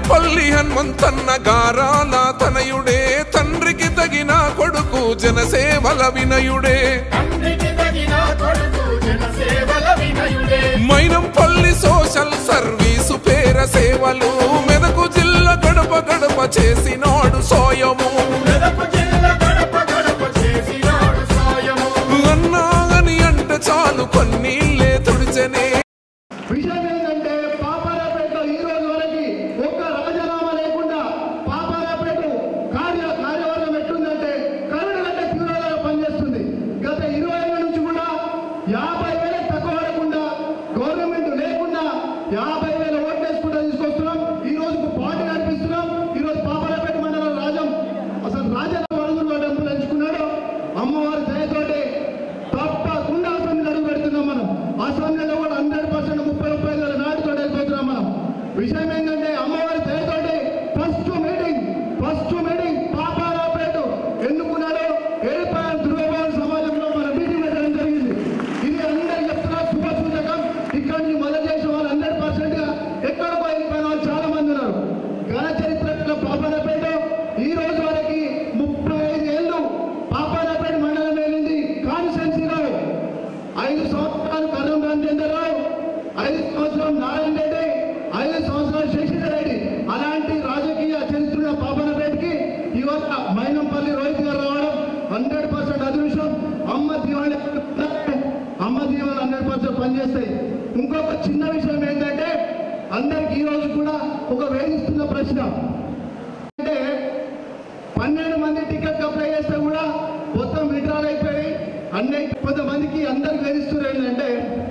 మైనంపల్లి హనుమంతన్న గారాల తనయుడే తండ్రికి తగిన కొడుకు జనసేవల వినయుడే తండ్రికి తగిన కొడుకు జనసేవల వినయుడే మైనంపల్లి సోషల్ సర్వీసు పేర సేవలు మెదకు జిల్లా గడప గడప చేసినాడు సోయము మెదకు జిల్లా గడప గడప చేసినాడు సాయము అన్నాగని అంటే చాలు కొన్నీళ్ళే తుడిచెనే విషయం ఏంటంటే పాపారాపేట ఈ రోజు వరకు ఒక్క రాజీనామా లేకుండా పాపారాపేట కార్య కార్యవర్గం ఎట్టుందంటే కరుణ కంటే తీవ్రంగా పనిచేస్తుంది గత ఇరవై ఏళ్ళ నుంచి కూడా యాభై వేల తక్కువ పడకుండా గవర్నమెంట్ లేకుండా యాభై వేల ఓట్లు వేసుకుంటూ తీసుకొస్తున్నాం ఈ రోజు పార్టీ నడిపిస్తున్నాం ఈ రోజు పాపారాపేట మండలం రాజం అసలు రాజన్న వరదుల్లో డబ్బులు ఎంచుకున్నాడు అమ్మవారి దయతోటి తప్పకుండా అసెంబ్లీ అడుగు పెడుతున్నాం మనం అసెంబ్లీలో కూడా హండ్రెడ్ పర్సెంట్ ముప్పై ముప్పై ఐదు వేల నాటితో వెళ్ళిపోతున్నాం మనం విషయం ఏంటంటే అమ్మవారి దయతోటి first meeting first meeting Paparapeta ఎన్నుకున్నాడు ఏడిపాయల ధృవభవన్ సమాజంలో మన మీటింగ్ పెట్టడం జరిగింది ఇది అందరు చెప్తున్నా శుభ సూచకం ఇక్కడ నుంచి మొదలు చేసిన వాళ్ళు హండ్రెడ్ పర్సెంట్ గా ఎక్కడికో వెళ్ళిపోయిన వాళ్ళు చాలా మంది ఉన్నారు ఘన చరిత్రలో పాపారాపేట ఈ రోజు వరకు ముప్పై ఐదు ఏళ్ళు పాపారాపేట మండలం వెళ్ళింది కాన్స్టెన్సీలో ఐదు సంవత్సరాలు కర్ణం రామచంద్రరావు ఐదు సంవత్సరం నారాయణ రెడ్డి ఐదు సంవత్సరాలు శశిధర్ రెడ్డి అలాంటి రాజకీయ చరిత్ర పాపనపేటకి ఇవాళ మైనంపల్లి రోహిత్ గారు రావడం హండ్రెడ్ పర్సెంట్ అదృష్టం అమ్మ దీవాళి అమ్మ దీవాలు హండ్రెడ్ పర్సెంట్ పనిచేస్తాయి ఇంకొక చిన్న విషయం ఏంటంటే అందరికి ఈ రోజు కూడా ఒక వేధిస్తున్న ప్రశ్న అంటే పన్నెండు మంది టికెట్ అప్లై చేస్తే కూడా మొత్తం విడ్రాల్ అయిపోయి అన్ని కొంతమందికి అందరికి వేధిస్తున్నారు ఏంటంటే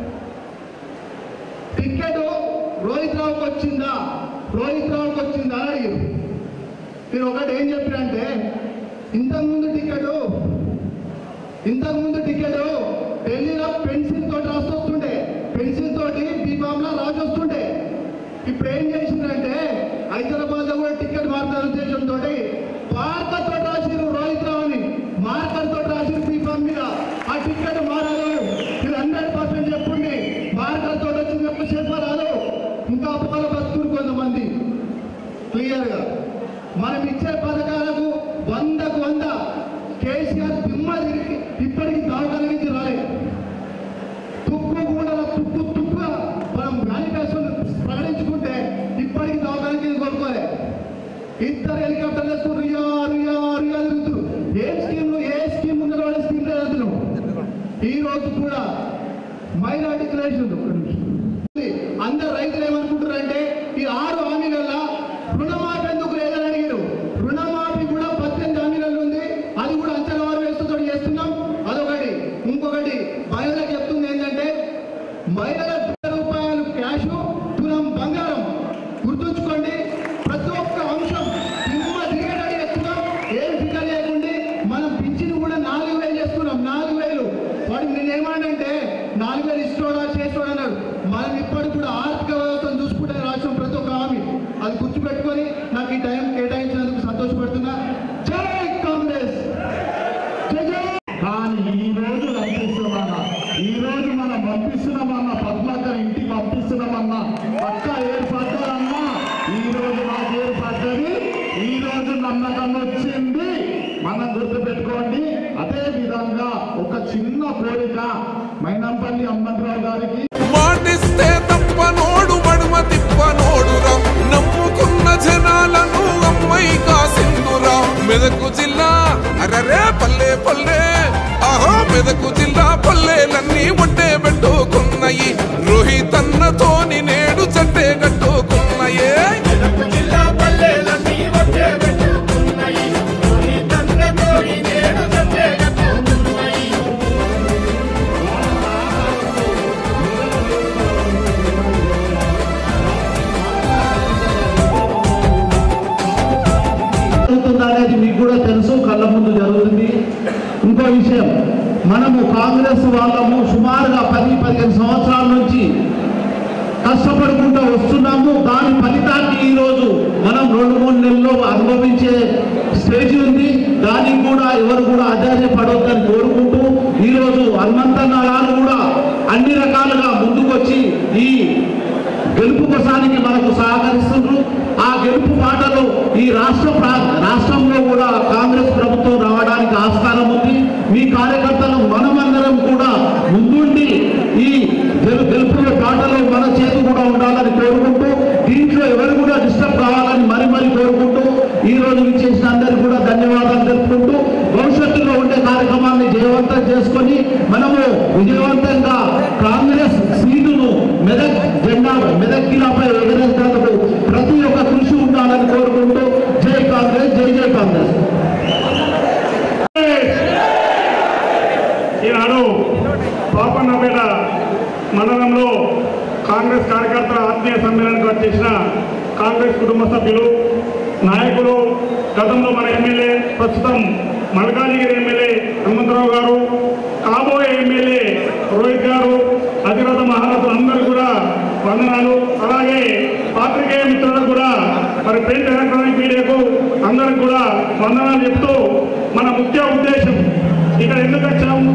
టికెట్ రోహిత్ రావుకి వచ్చిందా రోహిత్ రావుకి వచ్చిందా అని అడిగారు మీరు ఒకటి ఏం చెప్పారంటే ఇంతకుముందు టికెట్ ఇంతకుముందు టికెట్ ఢిల్లీలో పెన్సిల్ తోటి రాసొస్తుండే పెన్సిల్ తోటి బీఫామ్లో రాసొస్తుండే ఇప్పుడు ఏం చేసిందంటే హైదరాబాద్ లో కూడా టికెట్ మార్చాల ఉద్దేశంతో మార్కర్ తోటి రాసిరు రోహిత్ రావు అని మార్కర్ తోటి రాసిరు బీఫామ్ మీద ఆ టికెట్ మారాలి మీరు హండ్రెడ్ పర్సెంట్ చెప్పండి మార్కర్ తోటి వచ్చింది ఎప్పుడు చెప్పరాదు ఇంకా అప్పలు బతుకురు కొంతమంది క్లియర్ గా మనం ఇచ్చే పథకాలకు వందకు వంద కేసీఆర్ దిమ్మ తిరిగి ఇప్పటికి దవాఖాన నుంచి రాలేదు తుక్కు కూడా తుక్కు తుక్కుగా మనం మేనిఫెస్టో ప్రకటించుకుంటే ఇప్పటికి దవాఖానకి కొనుక్కోలే ఇద్దరు హెలికాప్టర్లు వేసుకుని రియా రియా రియా తిరుగుతున్నారు ఏ స్కీమ్ ఏ స్కీమ్ ఉందో వాళ్ళ స్కీమ్ లేదు అందులో ఈ రోజు కూడా మైనా డిక్లరేషన్ అందరు రైతులు ఏమనుకుంటారు అంటే ఈ ఆరు హామీలలో రుణమాఫీ ఎందుకు లేదని అడిగారు రుణమాఫీ కూడా పద్దెనిమిది హామీలలో ఉంది అది కూడా అంచనా వారు వేస్తూ చేస్తున్నాం అదొకటి ఇంకొకటి మహిళలకు చెప్తుంది ఏంటంటే మహిళల వేల రూపాయలు క్యాష్ తులం బంగారం గుర్తుంచుకోండి ప్రతి ఒక్క అంశం దిమ్మ దిగడని చేస్తున్నాం ఏం ఫిగర్ లేకుండా మనం పింఛన్ కూడా నాలుగు వేలు చేస్తున్నాం నాలుగు వేలు వాడు నేనేమనంటే నాలుగు వేలు ఇష్టోడా చేస్తోడా అన్నాడు మనం ఇప్పటికి కూడా ఆర్థిక వ్యవస్థను చూసుకుంటే రాష్ట్రం ప్రతి ఒక్క హామీ అది గుర్తుపెట్టుకొని నాకు ఈ టైం కేటాయించినందుకు సంతోషపడుతున్నా జై కాంగ్రెస్ జై జై కానీ ఈ రోజు పంపిస్తున్నామన్న ఈ రోజు మనం పంపిస్తున్నామన్న పద్మాకర్ ఇంటికి పంపిస్తున్నామన్న పక్క ఏర్పడ్డారమ్మా ఈ రోజు మాకు ఏర్పడ్డది ఈ రోజు నమ్మకం వచ్చింది మనం గుర్తు పెట్టుకోండి అదే విధంగా ఒక చిన్న కోరిక మైనంపల్లి హనుమంతరావు గారికి మాటిస్తే తప్ప నోడు మడుమ తిప్ప నోడురా నమ్ముకున్న జనాలను అమ్మై కాసిందురా మెదకు జిల్లా అరరే పల్లె పల్లె ఆహా మెదకు జిల్లా పల్లెలన్నీ ఒట్టే పెట్టుకున్నాయి రోహిత్ అన్నతోని నేడు చట్టే కట్టుకున్నాయే మెదకు జిల్లా పల్లెలన్నీ ఒకే పెట్టుకున్నాయి ఈ తండ్రితో ఈ నేడు సత్తే కట్టుకున్నాయి జరుగుతుంది అనేది మీకు కూడా తెలుసు కళ్ళ ముందు జరుగుతుంది ఇంకో విషయం మనము కాంగ్రెస్ వాళ్ళము సుమారుగా పది పదిహేను సంవత్సరాల నుంచి కష్టపడుకుంటూ వస్తున్నాము దాని ఫలితాన్ని ఈరోజు మనం రెండు మూడు నెలల్లో అనుభవించే స్టేజ్ ఉంది దానికి కూడా ఎవరు కూడా ఆశ్చర్యపడొద్దని కోరుకుంటూ ఈరోజు హనుమంతన్న గారు కూడా అన్ని రకాలుగా ముందుకొచ్చి ఈ గెలుపు కోసానికి మనకు సహకరిస్తున్నారు ఆ గెలుపు రాష్ట్ర ప్రా- రాష్ట్రంలో కూడా కాంగ్రెస్ ప్రభుత్వం రావడానికి ఆస్కారం ఉంది మీ కార్యకర్తలు మనమందరం కూడా ముందుండి ఈ గెలు- గెలుపుల పాటలో మన చేతి కూడా ఉండాలని కోరుకుంటూ దీంట్లో ఎవరు కూడా డిస్టర్బ్ కావాలని మరి మరి కోరుకుంటూ ఈ రోజు చేసిన అందరికీ కూడా ధన్యవాదాలు తెలుపుకుంటూ భవిష్యత్తులో ఉండే కార్యక్రమాన్ని జయవంతం చేసుకొని మనము విజయవంతంగా కాంగ్రెస్ సీటును మెదక్ జెండా మెదక్ కిలాపై ఎగరేసేందుకు ప్రతి ఒక్క కృషి ఉండాలని కోరుకుంటూ జై కాంగ్రెస్ జై జై కాంగ్రెస్ ఈనాడు పాపన్నపేట మండలంలో కాంగ్రెస్ కార్యకర్తల ఆత్మీయ సమ్మేళనానికి వచ్చేసిన కాంగ్రెస్ కుటుంబ సభ్యులు నాయకులు గతంలో మన ఎమ్మెల్యే ప్రస్తుతం మల్కాజిగిరి ఎమ్మెల్యే హనుమంతరావు గారు కాబోయే ఎమ్మెల్యే రోహిత్ గారు అధిరథ మహారథులు అందరూ కూడా వందనాలు అలాగే పాత్రికేయ మిత్రులకు కూడా మరి ప్రింట్ ఎలక్ట్రానిక్ మీడియాకు అందరికి కూడా వందనాలు చెప్తూ మన ముఖ్య ఉద్దేశం ఇక్కడ ఎందుకు వచ్చాము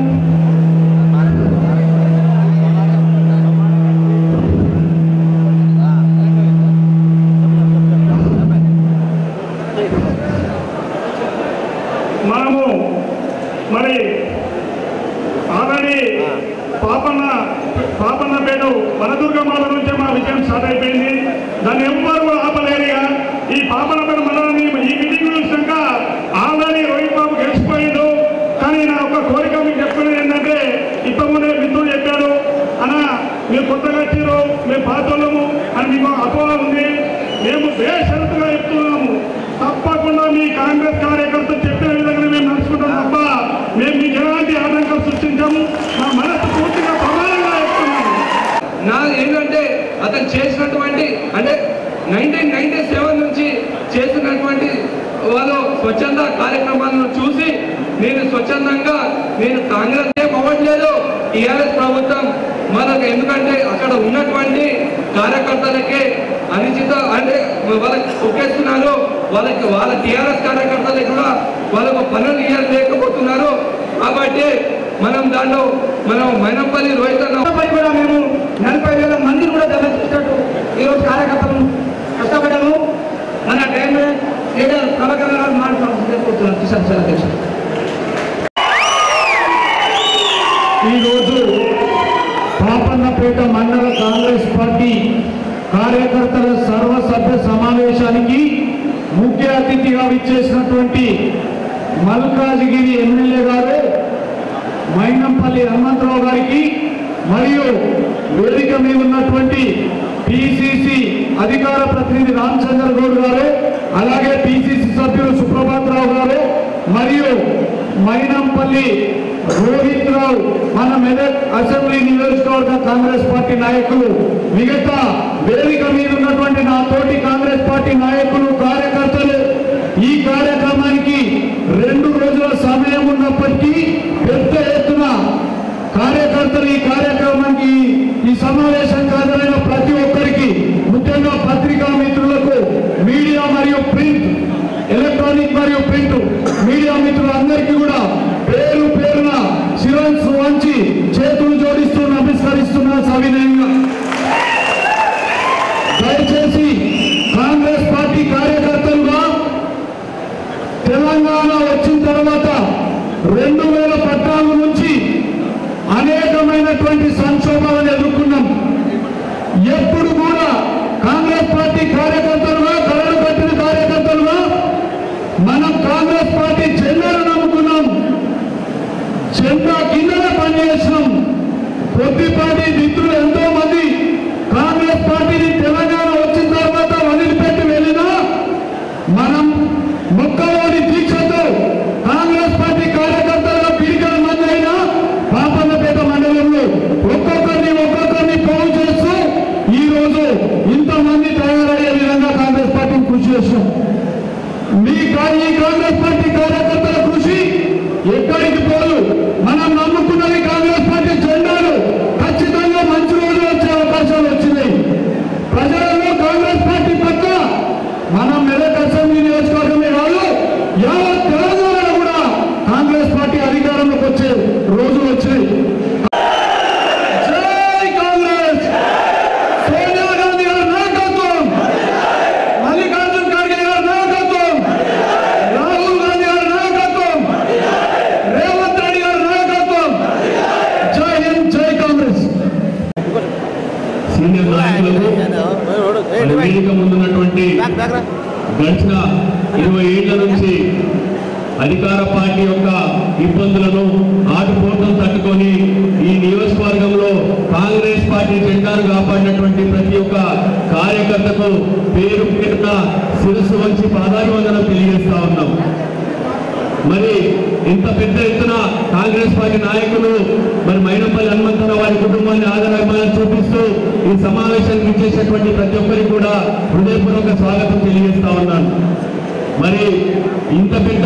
మనము మరి ఆల్రెడీ పాపన్న పాపన్నపేట వనదుర్గమాల నుంచే మా విజయం స్టార్ట్ అయిపోయింది దాన్ని ఎవ్వరు కూడా ఆపలేరుగా ఈ పాపన్నపేట మండలాన్ని ఈ మీటింగ్ చూసినాక ఆల్రెడీ రోహిత్ బాబు గెలిచిపోయిండు కానీ నా ఒక కోరిక మీకు చెప్తున్నది ఏంటంటే ఇంతకుముందే మిత్రుడు చెప్పాడు అన్న మీరు కొత్తగా వచ్చారు మేము పాతోళ్ళము అని మీకు అపోహ ఉంది మేము బేషరతుగా చెప్తున్నాము తప్పకుండా మీ కాంగ్రెస్ కార్యకర్తలు చెప్పిన విధంగా మేము నడుచుకుంటాం తప్ప మేము మీకు ఎలాంటి ఆటంకం సృష్టించాము మా మనసు పూర్తిగా ప్రమాణంగా చెప్తున్నాము నా ఏంటంటే అతను చేసినటువంటి అంటే నైన్టీన్ నైన్టీ సెవెన్ నుంచి చేస్తున్నటువంటి వాళ్ళు స్వచ్ఛంద కార్యక్రమాలను చూసి నేను స్వచ్ఛందంగా నేను కాంగ్రెస్ ఏం అవ్వట్లేదు టీఆర్ఎస్ ప్రభుత్వం మనకు ఎందుకంటే అక్కడ ఉన్నటువంటి కార్యకర్తలకే అనిశ్చిత అంటే వాళ్ళకి ఒకేస్తున్నారు వాళ్ళకి వాళ్ళ టీఆర్ఎస్ కార్యకర్తలకి కూడా వాళ్ళకు పనులు ఇవ్వలేకపోతున్నారు కాబట్టి మనం దాంట్లో మనం మైనంపల్లి రోహిత్ అన్న కష్టపడి కూడా మేము నలభై వేల మందిని కూడా దర్శించినట్టు ఈరోజు కార్యకర్తలు కష్టపడ్డాము మన టైం లీడర్ ప్రభాకర్ గారు మాట్లాడుతున్నాను కిషన్ సార్ అధ్యక్షుడు ఈరోజు పాపన్నపేట మండల కాంగ్రెస్ పార్టీ కార్యకర్తల సర్వసభ్య సమావేశానికి ముఖ్య అతిథిగా విచ్చేసినటువంటి మల్కాజిగిరి ఎమ్మెల్యే గారు మైనంపల్లి హనుమంతరావు గారికి మరియు వేదిక మీద ఉన్నటువంటి పిసిసి అధికార ప్రతినిధి రామచంద్ర గౌడ్ గారు అలాగే పిసిసి సభ్యులు సుప్రభాత్ రావు గారు మరియు మైనంపల్లి రోహిత్ రావు మన మెదక్ అసెంబ్లీ నియోజకవర్గ కాంగ్రెస్ పార్టీ నాయకులు మిగతా వేదిక మీద ఉన్నటువంటి నా తోటి కాంగ్రెస్ పార్టీ నాయకులు కార్యకర్తలు ఈ కార్యక్రమానికి రెండు రోజుల సమయం ఉన్నప్పటికీ పెద్ద ఎత్తున కార్యకర్తలు ఈ కార్యక్రమానికి ఈ సమావేశానికి హాజరైన ప్రతి ఒక్కరికి ముఖ్యంగా పత్రికా మిత్రులకు మీడియా మరియు ప్రింట్ ఎలక్ట్రానిక్ మరియు ప్రింట్ మీడియా మిత్రులందరికీ కూడా పేరు పేరున శిరస్సు వంచి చేతులు జోడిస్తూ నమస్కరిస్తున్నా సవినయంగా దయచేసి కాంగ్రెస్ పార్టీ కార్యకర్తలుగా తెలంగాణ వచ్చిన తర్వాత రెండు వేల పద్నాలుగు నుంచి అనేకమైనటువంటి సంక్షోభాలను ఎదుర్కొన్నాం ఎప్పుడు కూడా కాంగ్రెస్ పార్టీ కార్యకర్తలుగా కళలు కట్టిన కార్యకర్తలుగా మనం కాంగ్రెస్ పార్టీ జెండాను నమ్ముకున్నాం జెండా కిందనే పనిచేసినాం కొద్దిపాటి మిత్రులు ఎంతో మంది కాంగ్రెస్ పార్టీని తెలంగాణ వచ్చిన తర్వాత వదిలిపెట్టి వెళ్ళినా మనం మొక్కలోని దీక్షతో కాంగ్రెస్ పార్టీ కార్యకర్తలుగా పీడికల మంది అయినా పాపన్నపేట మండలంలో ఒక్కొక్కరిని ఒక్కొక్కరిని పోగు చేస్తూ ఈ రోజు ఇంతమంది తయారయ్యే విధంగా కాంగ్రెస్ పార్టీని కృషి చేస్తాం మీ కా- ఈ కాంగ్రెస్ పార్టీ కార్యకర్తల కృషి ఎక్కడికి పోదు మనం నమ్ముకున్నది కాంగ్రెస్ పార్టీ జెండాలు ఖచ్చితంగా మంచి సీనియర్ నాయకులకు మన వేదిక ముందున్నటువంటి గడిచిన ఇరవై ఏళ్ల నుంచి అధికార పార్టీ యొక్క ఇబ్బందులను ఆటుపోటం తట్టుకొని ఈ నియోజకవర్గంలో కాంగ్రెస్ పార్టీ జెండాను కాపాడినటువంటి ప్రతి ఒక్క కార్యకర్తకు పేరు పేరున శిరస్సు వంచి పాదాభివందనం తెలియజేస్తా ఉన్నాం మరి ఇంత పెద్ద ఎత్తున కాంగ్రెస్ పార్టీ నాయకులు మరి మైనపల్లి హనుమంతరావు వారి కుటుంబాన్ని ఆదరాభిమానాలు చూపిస్తూ ఈ సమావేశానికి ఇచ్చేసినటువంటి ప్రతి ఒక్కరికి కూడా హృదయపూర్వక స్వాగతం తెలియజేస్తా ఉన్నాను మరి ఇంత పెద్ద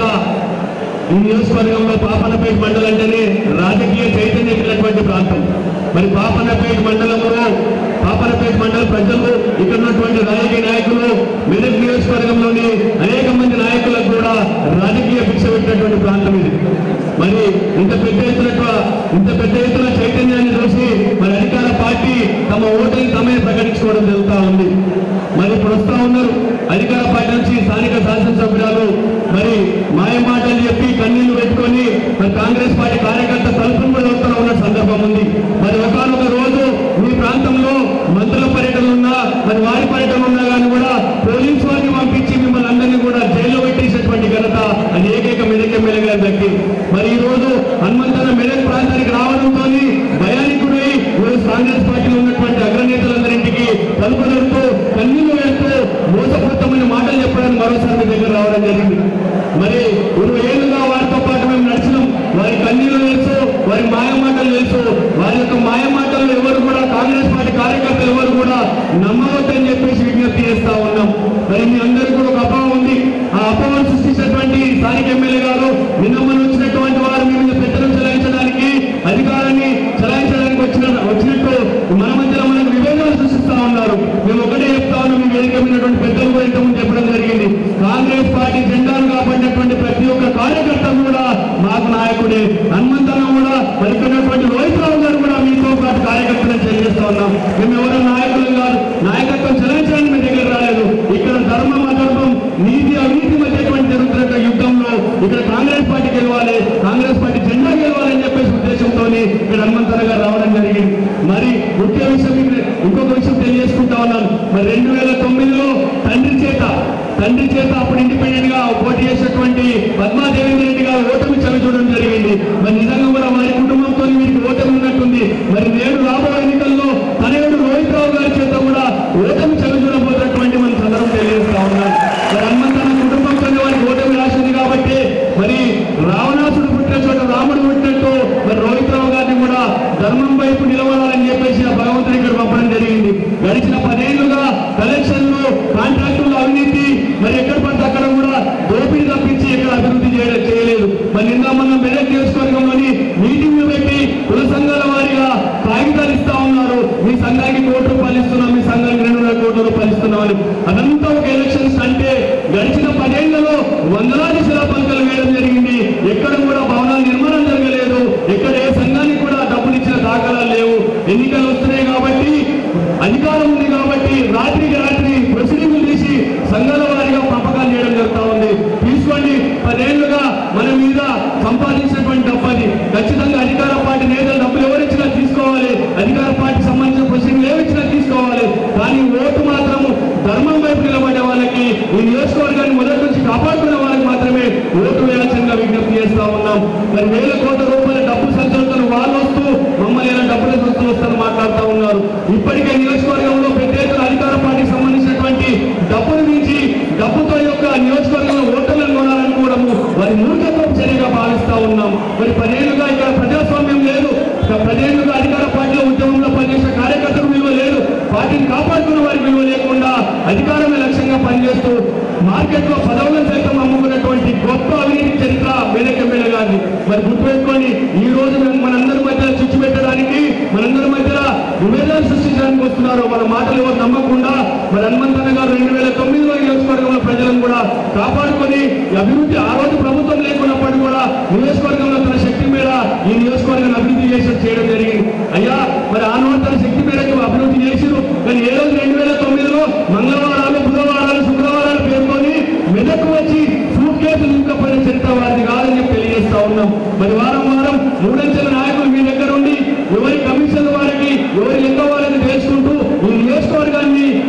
ఈ నియోజకవర్గంలో పాపనపేట మండలం అంటేనే రాజకీయ చైతన్యం కలిగినటువంటి ప్రాంతం మరి పాపనపేట మండలంలో పాపనపేట మండల ప్రజలు ఇక్కడ ఉన్నటువంటి రాజకీయ నాయకులు మెదక్ నియోజకవర్గంలోని అనేక మంది నాయకులకు కూడా రాజకీయ భిక్ష పెట్టినటువంటి ప్రాంతం ఇది మరి ఇంత పెద్ద ఎత్తున ఇంత పెద్ద ఎత్తున చైతన్యాన్ని చూసి మరి అధికార పార్టీ తమ ఓటుని తమే ప్రకటించుకోవడం జరుగుతా ఉంది మరి ఇప్పుడు వస్తా ఉన్నారు అధికార పార్టీ నుంచి స్థానిక శాసనసభ్యురాలు మరి మాయ మాటలు చెప్పి కన్నీళ్లు పెట్టుకొని మరి కాంగ్రెస్ పార్టీ కార్యకర్త తలుపులు కూడా వస్తూ ఉన్న సందర్భం ఉంది మరి ఒకనొక రోజు మీ ప్రాంతంలో మంత్రుల పర్యటన ఉన్నా మరి వారి పర్యటన ఉన్నా కానీ కూడా పోలీసు వారిని పంపించి మిమ్మల్ని అందరినీ కూడా జైల్లో పెట్టేసేటువంటి ఘనత అది ఏకైక మెదక్ ఎమ్మెల్యే గారి దక్కి మరి ఈ రోజు హనుమంతన మెదక్ ప్రాంతానికి రావడంతో భయానికి గురై ఈరోజు కాంగ్రెస్ పార్టీలో ఉన్నటువంటి అగ్రనేతలందరింటికి తలుపు నడుతూ కన్నీళ్లు వేస్తూ మోసపూరితమైన మాటలు చెప్పడానికి మరోసారి మీ దగ్గర రావడం జరిగింది మరి ఇరవై ఏళ్ళుగా వారితో పాటు మేము నడిచినాం వారి కన్నీళ్లు తెలుసు వారి మాయ మాటలు తెలుసు వారి యొక్క మాయ మాటలు ఎవరు కూడా కాంగ్రెస్ పార్టీ కార్యకర్తలు ఎవరు కూడా నమ్మవద్దని చెప్పేసి విజ్ఞప్తి చేస్తా ఉన్నాం మరి మీ అందరికీ కూడా ఒక అభావం ఉంది ఆ అభావం సృష్టించినటువంటి స్థానిక ఎమ్మెల్యే గారు నిన్న మనం వచ్చినటువంటి వారు మీ మీద పెత్తనం చెలాయించడానికి అధికారాన్ని చెలాయించడానికి వచ్చిన వచ్చినట్టు మన మధ్యలో మనకు విభేదాలు సృష్టిస్తా ఉన్నారు మేము ఒకటే చెప్తా ఉన్నాం మీ వేదిక మీదటువంటి పెద్దలు కూడా ఇంతకుముందు చెప్పడం జరిగింది కాంగ్రెస్ పార్టీ జెండాను కాపాడినటువంటి ప్రతి ఒక్క కార్యకర్త కూడా మాకు నాయకుడే హనుమంతరావు కూడా పలికినటువంటి రోహిత్ రావు గారు కూడా మీతో పాటు కార్యకర్తలను తెలియజేస్తా ఉన్నాం మేము ఎవరో నాయకులు కాదు నాయకత్వం చెలాయించడానికి మీ దగ్గర రాలేదు ఇక్కడ ధర్మం అధర్మం నీతి అవినీతి మధ్యటువంటి జరుగుతున్న యుద్ధంలో ఇక్కడ కాంగ్రెస్ పార్టీ గెలవాలి కాంగ్రెస్ పార్టీ జెండా గెలవాలని చెప్పేసి ఉద్దేశంతో ఇక్కడ హనుమంతరావు గారు రావడం జరిగింది మరి ముఖ్య విషయం మీకు ఇంకొక విషయం తెలియజేసుకుంటా ఉన్నాను మరి రెండు వేల తొమ్మిదిలో తండ్రి చేత తండ్రి చేత అప్పుడు ఇండిపెండెంట్ గా పోటీ చేసినటువంటి పద్మా దేవేంద్ర రెడ్డి గారు ఓటమి చవి చూడడం జరిగింది మరి నిజంగా కూడా వారి కుటుంబంతో వీరికి ఓటమి ఉన్నట్టుంది మరి నేడు రాబోయే ఎన్నికల్లో తనయుడు రోహిత్ రావు గారి చేత కూడా ఓటమి చవి చూడబోతున్నటువంటి మన సందర్భం తెలియజేస్తా ఉన్నాను మరి హనుమంతన్న కుటుంబంతోనే వారికి ఓటమి రాసింది కాబట్టి మరి రావణాసుడు పుట్టిన చోట రాముడు పుట్టినట్టు మరి రోహిత్ రావు గారిని కూడా ధర్మం వైపు నిలబడాలని చెప్పేసి ఆ భగవంతుని ఇక్కడ పంపడం జరిగింది గడిచిన పదేళ్లుగా కలెక్షన్లు కాంట్రాక్టులు అవినీతి మరి ఎక్కడ పడితే అక్కడ కూడా దోపిడీ తప్పించి ఎక్కడ అభివృద్ధి చేయడం చేయలేదు మరి నిన్న మనం మెదక్ నియోజకవర్గంలోని మీటింగ్లు పెట్టి కుల సంఘాల వారిగా కాగితాలు ఇస్తా ఉన్నారు మీ సంఘానికి కోటి రూపాయలు ఇస్తున్నాం మీ సంఘానికి రెండు వందల కోట్ల రూపాయలు ఇస్తున్నామని అదంతా ఒక ఎలక్షన్స్ అంటే గడిచిన పదేళ్లలో వందలాది శిలాపలకలు వేయడం జరిగింది ఎక్కడ కూడా భవనాల నిర్మాణం జరగలేదు ఎక్కడ ఏ సంఘానికి కూడా డబ్బులు ఇచ్చిన దాఖలాలు లేవు ఎన్నికలు వస్తున్నాయి కాబట్టి అధికారం ఉంది కాబట్టి రాత్రికి రాత్రి ప్రొసీడింగ్లు తీసి సంఘాల వారిగా పంపకాలు చేయడం జరుగుతా ఉంది తీసుకోండి పదేళ్లుగా మన మీద సంపాదించినటువంటి డబ్బు అది ఖచ్చితంగా అధికార పార్టీ నేతలు డబ్బులు ఎవరిచ్చినా తీసుకోవాలి అధికార పార్టీకి సంబంధించిన ప్రొసీడింగ్లు ఏమిచ్చినా తీసుకోవాలి కానీ ఓటు మాత్రము ధర్మం వైపు నిలబడే వాళ్ళకి ఈ నియోజకవర్గాన్ని మొదటి నుంచి కాపాడుకునే వాళ్ళకి మాత్రమే ఓటు వేయాల్సిందిగా విజ్ఞప్తి చేస్తా ఉన్నాం మరి వేల కోట్ల రూపాయల డబ్బు సంచులతో వాళ్ళు వస్తూ మమ్మల్ని ఇలా డబ్బులు వస్తూ వస్తారని మాట్లాడుతూ ఉన్నారు ఇప్పటికే నియోజకవర్గంలో పెద్ద ఎత్తున అధికార పార్టీకి సంబంధించినటువంటి డబ్బును మించి డబ్బుతో యొక్క నియోజకవర్గంలో ఓటర్లను కొనాలనుకోవడము వారి మూర్ఖత్వం చర్యగా భావిస్తా ఉన్నాం మరి పదేళ్లుగా ఇక్కడ ప్రజాస్వామ్యం లేదు ఇక పదేళ్లుగా అధికార పార్టీలో ఉద్యమంలో పనిచేసిన కార్యకర్తలకు విలువ లేదు పార్టీని కాపాడుకున్న వారికి విలువ లేకుండా అధికారమే లక్ష్యంగా పనిచేస్తూ మార్కెట్లో పదవులను సైతం అమ్ముకున్నటువంటి గొప్ప అవినీతి చరిత్ర మెదక్ ఎమ్మెల్యే గారిది మరి గుర్తుపెట్టుకొని ఈ రోజు మేము మనందరి మధ్య చుచ్చు పెట్టడానికి మనందరి మధ్యలో విభేదాలు సృష్టించడానికి వస్తున్నారు మన మాటలు ఎవరు నమ్మకుండా మరి హనుమంతన్న గారు రెండు వేల తొమ్మిదిలో ఈ నియోజకవర్గంలో ప్రజలను కూడా కాపాడుకొని ఈ అభివృద్ధి ఆ రోజు ప్రభుత్వం లేకున్నప్పటికీ కూడా నియోజకవర్గంలో తన శక్తి మేర ఈ నియోజకవర్గాన్ని అభివృద్ధి చేసి చేయడం జరిగింది అయ్యా మరి ఆనాడు తన శక్తి మేరకు అభివృద్ధి చేసిరు కానీ ఏ రోజు రెండు వేల తొమ్మిదిలో మంగళవారాలు బుధవారాలు శుక్రవారాలు పేర్కొని మెదకు వచ్చి సూట్ కేసులు నింపబడిన చరిత్ర వారిది కాదని చెప్పి తెలియజేస్తా ఉన్నాం మరి వారం వారం మూడంచెల నాయకులు మీ దగ్గర ఉండి ఎవరి కమిషన్ వారికి ఎవరి లెక్క వారిని తెలుసుకుంటూ ఈ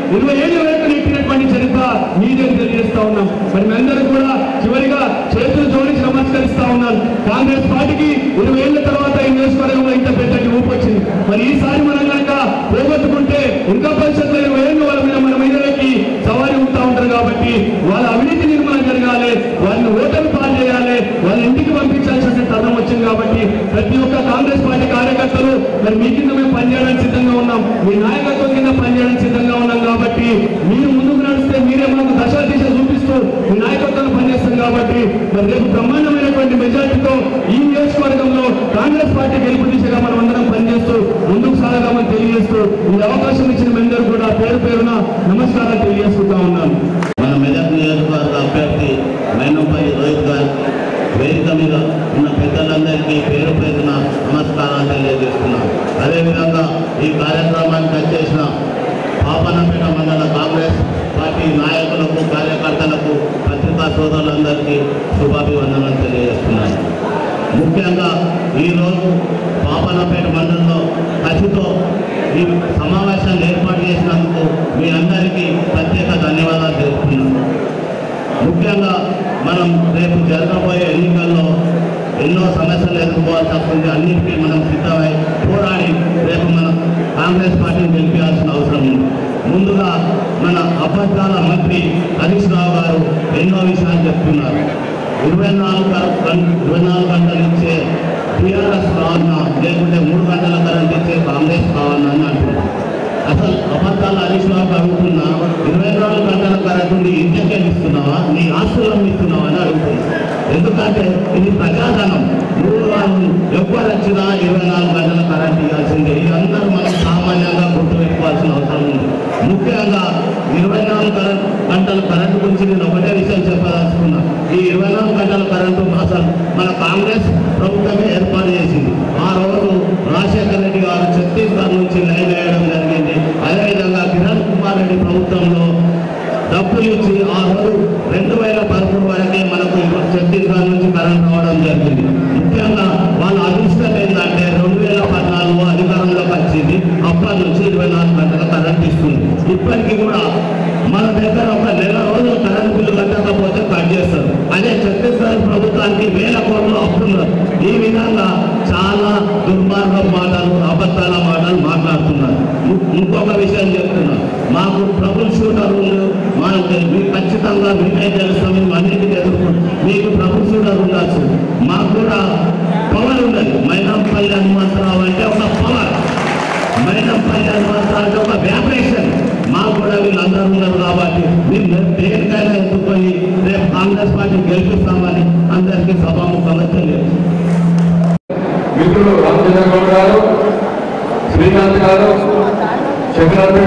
ఇరవై ఏళ్ళ వరకు నెట్టినటువంటి చరిత్ర మీదే తెలియజేస్తా ఉన్నాం మరి మీ అందరూ కూడా చివరిగా చేతులు జోడించి నమస్కరిస్తా ఉన్నాను కాంగ్రెస్ పార్టీకి ఇరవై ఏళ్ల తర్వాత ఈ నియోజకవర్గంలో ఇంత పెద్ద ఊపు వచ్చింది మరి ఈసారి మనం కనుక పోగొట్టుకుంటే ఇంకా భవిష్యత్తులో ఇరవై ఏళ్ళు వాళ్ళ మీద మన మీదకి సవారీ ఉంటా ఉంటారు కాబట్టి వాళ్ళ అవినీతి నిర్మాణం జరగాలి వాళ్ళని ఓటమి పాలు చేయాలి వాళ్ళ ఇంటికి పంపించాల్సిన తరుణం వచ్చింది కాబట్టి ప్రతి ఒక్క కాంగ్రెస్ పార్టీ కార్యకర్తలు మరి మీ కింద మేము పనిచేయడానికి సిద్ధంగా ఉన్నాం మీ నాయకత్వం కింద పనిచేయడానికి సిద్ధంగా ఉన్నాం కాబట్టి మీరు ముందుకు నడిస్తే మీరే మనకు దశ దిశ చూపిస్తూ మీ నాయకత్వాన్ని పనిచేస్తాం కాబట్టి మరి రేపు బ్రహ్మాండమైనటువంటి మెజార్టీతో ఈ నియోజకవర్గంలో కాంగ్రెస్ పార్టీ గెలుపు దిశగా మనం అందరం పనిచేస్తూ ముందుకు సాగదామని తెలియజేస్తూ ఈ అవకాశం ఇచ్చిన మీ అందరూ కూడా పేరు పేరున నమస్కారాలు తెలియజేసుకుంటా ఉన్నాను మన మెదక్ నియోజకవర్గ అభ్యర్థి మైనంపల్లి రోహిత్ గారికి వేదిక మీద ఉన్న పెద్దలందరికీ పేరు పేరున నమస్కారాలు తెలియజేస్తున్నాం అదేవిధంగా ఈ కార్యక్రమానికి వచ్చేసిన పాపనపేట మండల కాంగ్రెస్ పార్టీ నాయకులకు కార్యకర్తలకు పత్రికా సోదరులందరికీ శుభాభివందనలు తెలియజేస్తున్నాను ముఖ్యంగా ఈరోజు పాపనపేట మండలంలో కసితో ఈ సమావేశాన్ని ఏర్పాటు చేసినందుకు మీ అందరికీ ప్రత్యేక ధన్యవాదాలు తెలుపుతున్నాను ముఖ్యంగా మనం రేపు జరగబోయే ఎన్నికల్లో ఎన్నో సమస్యలు ఎదుర్కోవాల్సి వస్తుంది అన్నిటికీ మనం సిద్ధమై పోరాడి రేపు మనం కాంగ్రెస్ పార్టీని గెలిపించాల్సిన అవసరం ఉంది ముందుగా మన అబద్ధాల మంత్రి హరీష్ రావు గారు ఎన్నో విషయాలు చెప్తున్నారు ఇరవై నాలుగు గం- గం- ఇరవై నాలుగు గంటలు ఇచ్చే టీఆర్ఎస్ కావాలన్నా లేకుంటే మూడు గంటల కరెంట్ ఇచ్చే కాంగ్రెస్ కావాలన్నా అని అంటున్నారు అసలు అబద్ధాలు హరీష్ రావు అడుగుతున్నా ఇరవై నాలుగు గంటల కరెంట్ ఉండి ఇంటికే ఇస్తున్నావా నీ ఆస్తులను ఇస్తున్నావా అని అడుగుతున్నా ఎందుకంటే ఇది ప్రజాధనం మూడు వాళ్ళు ఎవ్వరు వచ్చినా ఇరవై నాలుగు గంటల కరెంట్ ఇవ్వాల్సిందే ఇది అందరూ మనం సామాన్యంగా గుర్తుపెట్టుకోవాల్సిన అవసరం ఉంది ముఖ్యంగా ఇరవై నాలుగు కరెంట్ గంటల కరెంటు గురించి నేను ఒకటే విషయం చెప్పదలుచుకున్నా ఈ ఇరవై నాలుగు గంటల కరెంటు అసలు మన కాంగ్రెస్ ప్రభుత్వమే ఏర్పాటు చేసింది ఆ రోజు రాజశేఖర రెడ్డి గారు ఛత్తీస్గఢ్ నుంచి లైన్ వేయడం జరిగింది అదేవిధంగా కిరణ్ కుమార్ రెడ్డి ప్రభుత్వంలో డబ్బులు ఇచ్చి ఆ రోజు రెండు వేల పదమూడు వరకే మనకు ఇప్పుడు ఛత్తీస్గఢ్ నుంచి కరెంట్ రావడం జరిగింది ముఖ్యంగా వాళ్ళ అదృష్టం ఏంటంటే రెండు వేల పద్నాలుగు అధికారంలోకి వచ్చింది అప్పటి నుంచి ఇరవై నాలుగు గంటల కరెంట్ ఇస్తుంది ఇప్పటికీ కూడా మన దగ్గర ఒక నెల రోజులు కరెంట్ బిల్లు కట్టకపోతే కట్ చేస్తారు అదే ఛత్తీస్గఢ్ ప్రభుత్వానికి వేల కోట్లు అప్పున్నారు ఈ విధంగా చాలా దుర్మార్గ మాటలు అబద్ధాల మాటలు మాట్లాడుతున్నారు ఇం- ఇంకొక విషయం చెప్తున్నా మాకు ట్రబుల్ షూటర్ ఉంది మనకు మీకు ఖచ్చితంగా మీకే తెలుస్తాం మేము అన్నిటికీ ఎదుర్కొంటాం మీకు ట్రబుల్ షూటర్ ఉండొచ్చు మాకు కూడా పవర్ ఉండదు మైనంపల్లి హనుమంతరావు అంటే ఒక పవర్ మైనంపల్లి హనుమంతరావు అంటే ఒక వ్యాపరేషన్ మాకు కూడా వీళ్ళందరూ ఉన్నారు కాబట్టి మేము దేనికైనా ఎత్తుకొని రేపు కాంగ్రెస్ పార్టీ గెలిపిస్తామని అందరికీ సభాముఖంగా తెలియదు మిత్రులు రామచంద్ర గౌడ్ గారు శ్రీకాంత్ గారు చక్రపేట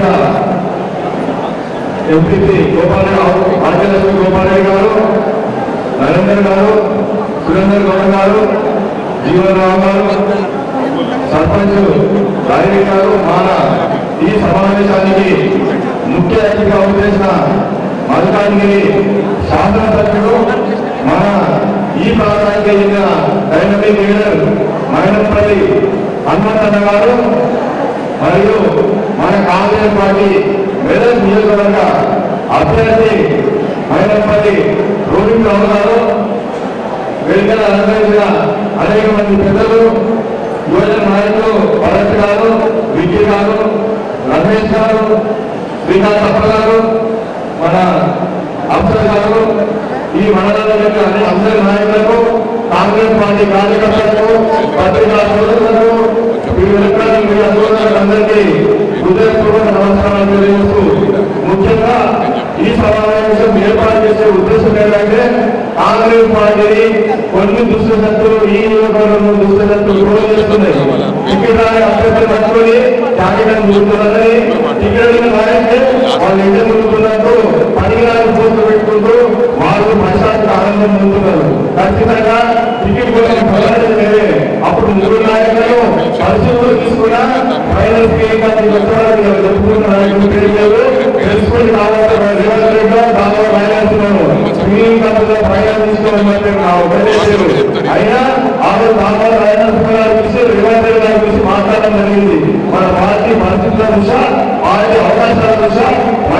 ఎంపీపీ గోపాలరావు భాగ్యలక్ష్మి గోపాలరెడ్డి గారు నరేందర్ గారు సురేందర్ గౌడ్ గారు జీవనరావు గారు సర్పంచ్ రాయరెడ్డి గారు మన ఈ సమావేశానికి ముఖ్య అతిథిగా వచ్చేసిన మల్కాన్గిరి శాసనసభ్యుడు మన ఈ ప్రాంతానికి చెందిన డైనమిక్ లీడర్ మైనపల్లి హనుమంతన్న గారు మరియు మన కాంగ్రెస్ పార్టీ మెదక్ నియోజకవర్గ అభ్యర్థి మైనపల్లి రోహిత్ రావు గారు వేదికలు అలంకరించిన అనేక మంది పెద్దలు యువజన నాయకులు భరత్ గారు విజయ్ గారు రమేష్ గారు శ్రీకాంత్ అప్ప గారు మన అఫ్సర్ గారు ఈ మండలంలో యొక్క అన్ని అందరి నాయకులకు కాంగ్రెస్ పార్టీ కార్యకర్తలకు పత్రికా సోదరులకు ఈ ఎలక్ట్రానిక్ మీడియా సోదరులకు అందరికీ హృదయపూర్వక నమస్కారాలు తెలియజేస్తూ ముఖ్యంగా ఈ సమావేశం ఏర్పాటు చేసే ఉద్దేశం ఏంటంటే కాంగ్రెస్ పార్టీని కొన్ని దుష్టశక్తులు ఈ నియోజకవర్గంలో దుష్టశక్తులు క్రోధం చేస్తున్నాయి టికెట్ అభ్యర్థులు పట్టుకొని జాగ్రత్తలు ముందుతున్నారని టికెట్ మారిస్తే వాళ్ళు ఇంటి ముందుతున్నట్టు పనికిరాని పోస్టులు పెట్టుకుంటూ వాళ్ళు ప్రశాంత్ ఆనందం పొందుతున్నారు ఖచ్చితంగా టికెట్ కోసం పోరాటం లేదే అప్పుడు ముగ్గురు నాయకులు పరిస్థితులు తీసుకున్నా ఫైనల్ స్పీకర్ చెప్పుకున్న నాయకులు తెలియలేదు తెలుసుకుని కావాలి రేవంత్ రెడ్డి దానిలో ఫైనాన్స్ స్క్రీనింగ్ కంపెనీలో ఫైనాన్స్ తీసుకోవడం మాత్రం నా ఉపదేశాలు అయినా ఆ రోజు దానిలో ఫైనాన్స్ గారు చూసి రేవంత్ రెడ్డి గారు చూసి మాట్లాడడం జరిగింది మన పార్టీ పరిస్థితుల దృష్ట్యా పార్టీ అవకాశాల దృష్ట్యా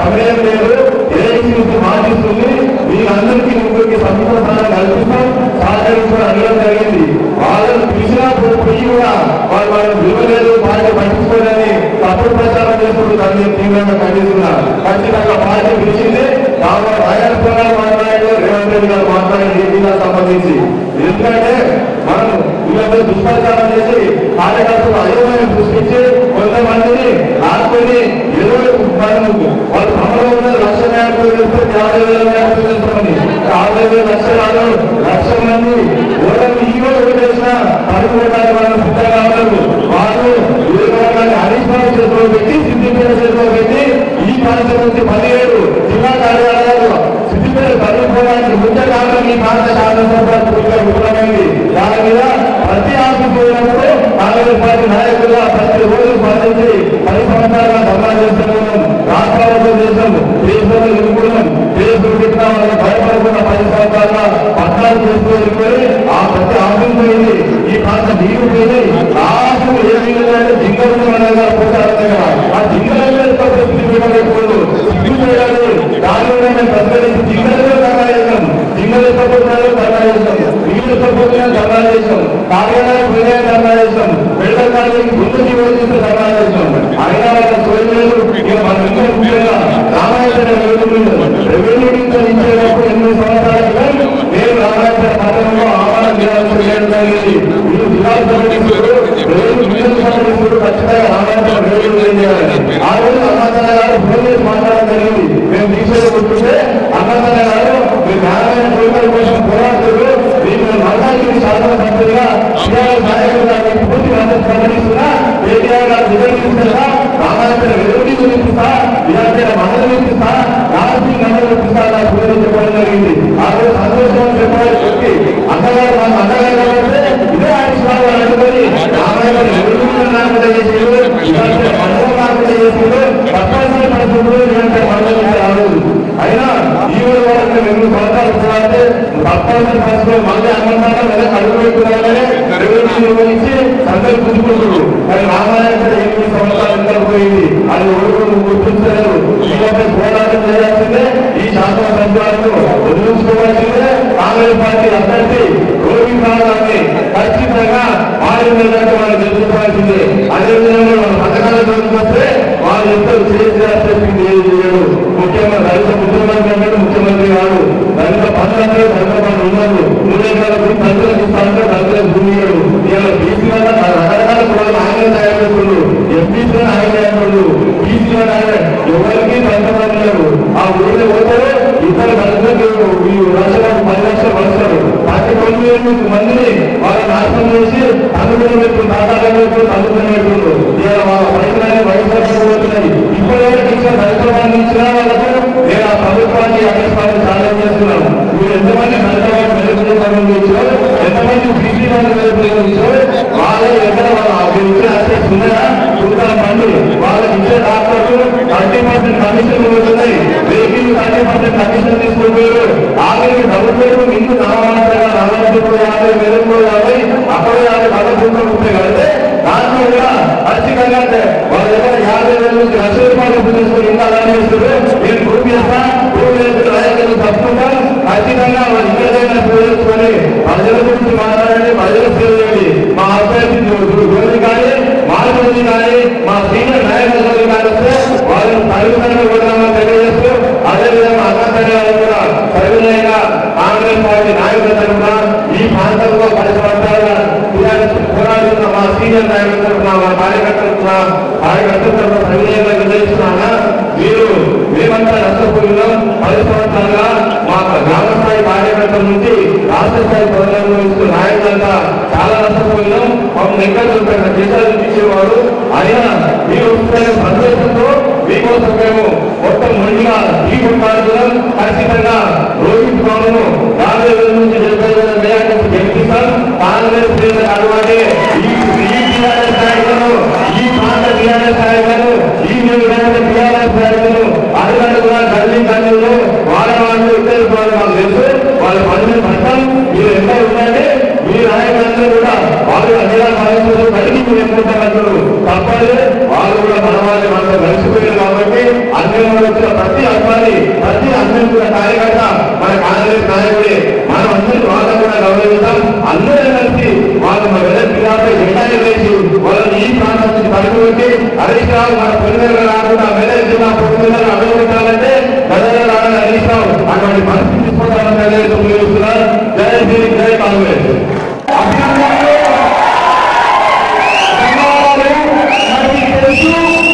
సమయం లేదు ఏఐసీసీ బాధిస్తుంది మీరందరికీ ముగ్గురికి సంస్థ స్థానం కల్పిస్తాం సహకరించడం అడగడం జరిగింది వాళ్ళని పిలిచినా పోయి కూడా వాళ్ళు వాళ్ళు విలువలేదు పార్టీ పట్టించుకోలేని తప్పుడు ప్రచారం చేస్తున్నారు దాన్ని నేను తీవ్రంగా ఖండిస్తున్నారు ఖచ్చితంగా పార్టీ పిలిచింది కావాలి రాయలసీమ మాట్లాడారు రేవంత్ రెడ్డి గారు మాట్లాడారు ఈ జిల్లా సంబంధించి ఎందుకంటే మనం వీళ్ళందరూ దుష్ప్రచారం చేసి కార్యకర్తలు అయోమయం సృష్టించి కొంతమందిని ఆడుకొని ఏదో మనం వాళ్ళు అమలు ఉన్న లక్ష న్యాయాలు చేస్తే యాభై వేల న్యాయాలు చేస్తామని యాభై వేల లక్షలు లక్ష మంది ఓటమి ఈ రోజు ఓటేసిన పడుకోవడానికి వాళ్ళు సిద్ధంగా ఉన్నారు వాళ్ళు వీరభద్రాన్ని హరీష్ బాబు చేతిలో పెట్టి సిద్దిపేట చేతిలో పెట్టి ఈ ప్రాంతం నుంచి పదిహేడు జిల్లా కార్యాలయాలు సిద్దిపేట తరలిపోవడానికి ముఖ్య కారణం ఈ భారత శాసనసభ పూర్తిగా విఫలమైంది దాని మీద ప్రతి ఆఫీస్ పోయినప్పుడు కాంగ్రెస్ పార్టీ నాయకులుగా ప్రతి రోజు స్పందించి పది సంవత్సరాలుగా ధర్నా చేస్తున్నాం రాష్ట్రాలతో చేసాం దేశంలో నిలుపుకున్నాం దేశం పెట్టిన వాళ్ళని భయపడకుండా పది సంవత్సరాలుగా పట్టాలు చేస్తూ వెళ్ళిపోయి ఆ ప్రతి ఆఫీస్ పోయింది ఈ ప్రాంత నీరు పోయింది లాస్ట్ ఏ మిగిలిందంటే జింగలు మనగా పోతారు కదా ఆ జింగలు సిగ్గుపడకూడదు సిగ్గు చేయాలి దానిలోనే మేము ప్రతిపాదించి జింగలు ధర్నా చేసాం జింగలు ఎత్తపోతున్నారు ధర్నా చేసాం నీళ్ళు ఎత్తపోతున్నా ధర్నా చేసాం కార్యాలయం పోయినా ధర్నా చేసాం వెళ్ళ కాలేజీ ముందు జీవనం చేస్తే ధర్నా చేసాం అయినా వాళ్ళ సోదరులు ఇక మన ఇంకా ముఖ్యంగా రామాయణ రెవెన్యూ రెవెన్యూ నుంచి ఇచ్చేటప్పుడు ఎనిమిది సంవత్సరాల క్రితం నేను రామాయణ పట్టణంలో ఆహ్వానం చేయాల్సి చేయడం జరిగింది మీరు జిల్లా సంబంధించారు సంబంధించారు ఖచ్చితంగా రామాయణ రెవెన్యూ ఏం చేయాలి ఆ రోజు అన్నదాన గారు ఫోన్ చేసి మాట్లాడడం జరిగింది మేము దీక్షలో కూర్చుంటే అన్నదాన గారు మీ న్యాయమైన కోరికల కోసం పోరాడుతూ మీకు మరణానికి శాసనసభ్యులుగా టీఆర్ఎస్ నాయకులుగా మీకు పూర్తి మద్దతు ప్రకటిస్తున్నా కేటీఆర్ గారు నిర్వహిస్తున్నా రామాయణ రెవెన్యూ చూపిస్తా ఇలాంటి మండలి చూపిస్తా రాజకీయ మండలి చూపిస్తా నాకు పూర్తి చెప్పడం జరిగింది ఆ రోజు సంతోషం చెప్పాలని చెప్పి అన్నగారు మాకు అన్నగారు కాబట్టి ఇదే ఆయన స్వామి అనుకుని రామాయణ రెవెన్యూ నాయకుడు చేసేది ఇలాంటి మండలం నాయకుడు చేసేది తప్పనిసరి పరిస్థితుల్లో ఇలాంటి మండలి రాలేదు అయినా ఈ రోజు వరకు రెండు సంవత్సరాలు చూడాలంటే తప్పనిసరి పరిస్థితుల్లో మళ్ళీ అన్నదానం లేదా అడుగు పెట్టుకోవాలని రెవెన్యూ నిర్వహించి అందరూ గుర్తుకుంటారు కానీ రామాయణ ఎనిమిది సంవత్సరాలు ఇంకా పోయింది అది ఓడుకుని గుర్తించలేదు ఇకపై పోరాటం చేయాల్సిందే ఈ శాసన సభ్యులను వదిలించుకోవాల్సిందే కాంగ్రెస్ పార్టీ అభ్యర్థి రోగి కాలాన్ని ఖచ్చితంగా మారిపోయినట్టు వాళ్ళు తెలుసుకోవాల్సిందే అదేవిధంగా మన పథకాల జోలికి వస్తే వాళ్ళు ఎంతో చేసి చెప్పింది ఏది చేయడు ముఖ్యంగా దళిత ముఖ్యమంత్రి అంటే ముఖ్యమంత్రి కాదు దళిత పనులంటే దళిత పనులు ఉన్నారు మూడే కాల భూమి దళితులకు ఇస్తానంటే దళితులకు భూమి ఇయ్యడు ఇలా బీసీ వల్ల రకరకాల కులాలు ఆయన తయారు చేస్తున్నారు ఎంపీసీ ఆయన తయారు బీసీ ఆయన ఎవరికి దళిత పనులు లేవు ఆ ఊరిలో పోతారు ఇతర దళితులకు ఈ లక్షలకు పది లక్షలు వస్తారు పార్టీ తొమ్మిది వేల మందిని వాళ్ళ నాశనం చేసి తల్లుకొని పెట్టుకుని తాతాలను పెట్టుకుని తల్లుకొని పెట్టుకుంటారు ఇలా వాళ్ళ పైసలు వయసు పోతున్నాయి ఇప్పటివరకు ఇచ్చిన దళిత మంది ఇచ్చిన వాళ్ళకు నేను ఆ ప్రభుత్వాన్ని అగ్రస్థానం ఛాలెంజ్ చేస్తున్నాను మీరు ఎంతమంది దళిత వాళ్ళు మెరుగుదల పనులు ఇచ్చారు ఎంతమంది బీసీ వాళ్ళు మెరుగుదల ఇచ్చారు వాళ్ళే ఎక్కడ వాళ్ళు మీరు ఇచ్చిన అసెట్స్ ఉన్నాయా చూద్దాం మంది వాళ్ళకి ఇచ్చే డాక్టర్లు థర్టీ పర్సెంట్ కమిషన్ పోతున్నాయి వెహికల్ థర్టీ పర్సెంట్ కమిషన్ తీసుకుంటారు ఆఖరికి డబ్బులు ఇంటి నామాంతరంగా నలభై రూపాయలు యాభై వేల రూపాయలు యాభై అక్కడ యాభై నలభై రూపాయలు ముప్పై కడితే దాంట్లో కూడా ఖచ్చితంగా అంటే వాళ్ళ దగ్గర యాభై వేల నుంచి లక్ష రూపాయలు డబ్బులు తీసుకొని ఇంకా అలానే ఇస్తారు నేను ప్రూవ్ చేస్తా ప్రూవ్ చేస్తే నాయకులు తప్పుకుంటా ఖచ్చితంగా వాళ్ళు ఇంకేదైనా ప్రూవ్ చేసుకొని ప్రజల గురించి మాట్లాడండి ప్రజల సేవ చేయండి మా అభ్యర్థి గురించి కానీ మా గురించి కానీ మా సీనియర్ నాయకుల గురించి కానీ వస్తే వాళ్ళని తల్లిదండ్రులు కూడా తెలియజేస్తూ అదేవిధంగా అన్నదండ్రులు కూడా సరిగ్గా కాంగ్రెస్ పార్టీ నాయకుల తరఫున ఈ ప్రాంతంలో పది సంవత్సరాలుగా టీఆర్ఎస్ పోరాడుతున్న మా సీనియర్ నాయకుల తరఫున మా కార్యకర్తల తరఫున కార్యకర్తల తరఫున సవినయంగా నిర్ణయిస్తున్నాను మీరు మేమంతా నష్టపోయినాం పది సంవత్సరాలుగా మా గ్రామ స్థాయి కార్యకర్తల నుంచి రాష్ట్ర స్థాయి పదవులు ఇస్తూ నాయకులంతా చాలా నష్టపోయినాం మమ్మల్ని ఎక్కడ చూపారు దేశాలు తీసేవారు అయినా మీరు వస్తున్న సందేశంతో మీకోసం మేము మొత్తం మొండిగా ఈ కొట్టాడుతున్నాం ఖచ్చితంగా రోహిత్ బాబును యాభై వేల నుంచి డెబ్బై వేల మేరకు గెలిపిస్తాం కాంగ్రెస్ శ్రేణులకు అలవాటే ఈ ఈ టీఆర్ఎస్ నాయకులను ఈ ప్రాంత టీఆర్ఎస్ నాయకులను ఈ నియోజకవర్గ టీఆర్ఎస్ నాయకులను అడుగడుగునా గల్లీ గల్లీలో వాళ్ళ వాళ్ళు ఇద్దరు వాళ్ళు మాకు తెలుసు వాళ్ళ పనులు పడతాం మీరు ఎంత ఉందంటే మీ నాయకులందరూ కూడా వాళ్ళు అన్ని భావించారు కలిగి మీరు ఎన్నుకుంటారు తప్పదు వాళ్ళు కూడా మన వాళ్ళు మనతో కలిసిపోయారు కాబట్టి అందులో వచ్చిన ప్రతి అబ్బాయి ప్రతి అందరూ కూడా కార్యకర్త మన కాంగ్రెస్ నాయకుడే మనం అందరూ వాళ్ళని కూడా గౌరవిస్తాం అందరూ కలిసి వాళ్ళు మన వెదర్ పిల్లలపై జెండాలు వేసి వాళ్ళని ఈ ప్రాంతం నుంచి తడుపు పెట్టి హరీష్ రావు మన పొలిమేర రాకుండా మెదక్ జిల్లా పొలిమేర అభివృద్ధించాలంటే మెదక్ రావడం హరీష్ రావు అటువంటి పరిస్థితి తీసుకుంటామని తెలియజేస్తున్నారు జై హింద్ జై కాంగ్రెస్ మరి మీకు తెలుసు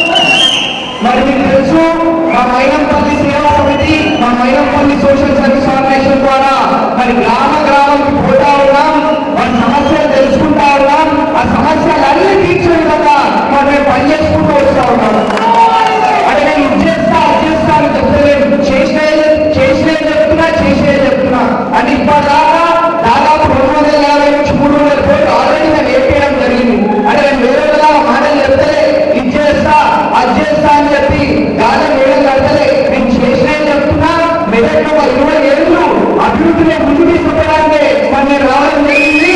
మరి మీకు తెలుసు మా మైనంపల్లి సేవా సమితి మా మైనంపల్లి సోషల్ సర్వీస్ ఆర్గనైజేషన్ ద్వారా మరి గ్రామ గ్రామానికి పోతా ఉన్నాం మన సమస్యలు తెలుసుకుంటా ఉన్నాం ఆ సమస్యలన్నీ తీర్చే విధంగా మరి మేము పనిచేసుకుంటూ వస్తా ఉన్నాం అంటే నేను ఇది చేస్తా అది చేస్తా అని చెప్తలేను చేసినవి చేసినవి చెప్తున్నా చేసేది చెప్తున్నా అంటే ఇప్పటిదాకా దాదాపు రెండు వందల యాభై నుంచి మూడు వందల కోట్లు ఆల్రెడీ నేను వేపేయడం జరిగింది అంటే నేను వేరే విధంగా మాటలు చెప్తలే ఇది చేస్తా అది చేస్తా అని చెప్పి గాలి వేయడం కడతలే నేను చేసినవి చెప్తున్నా మెదక్లో ఒక ఇరవై ఏళ్ళు అభివృద్ధిని ముందు తీసుకుపోవడానికి మరి నేను రావడం జరిగింది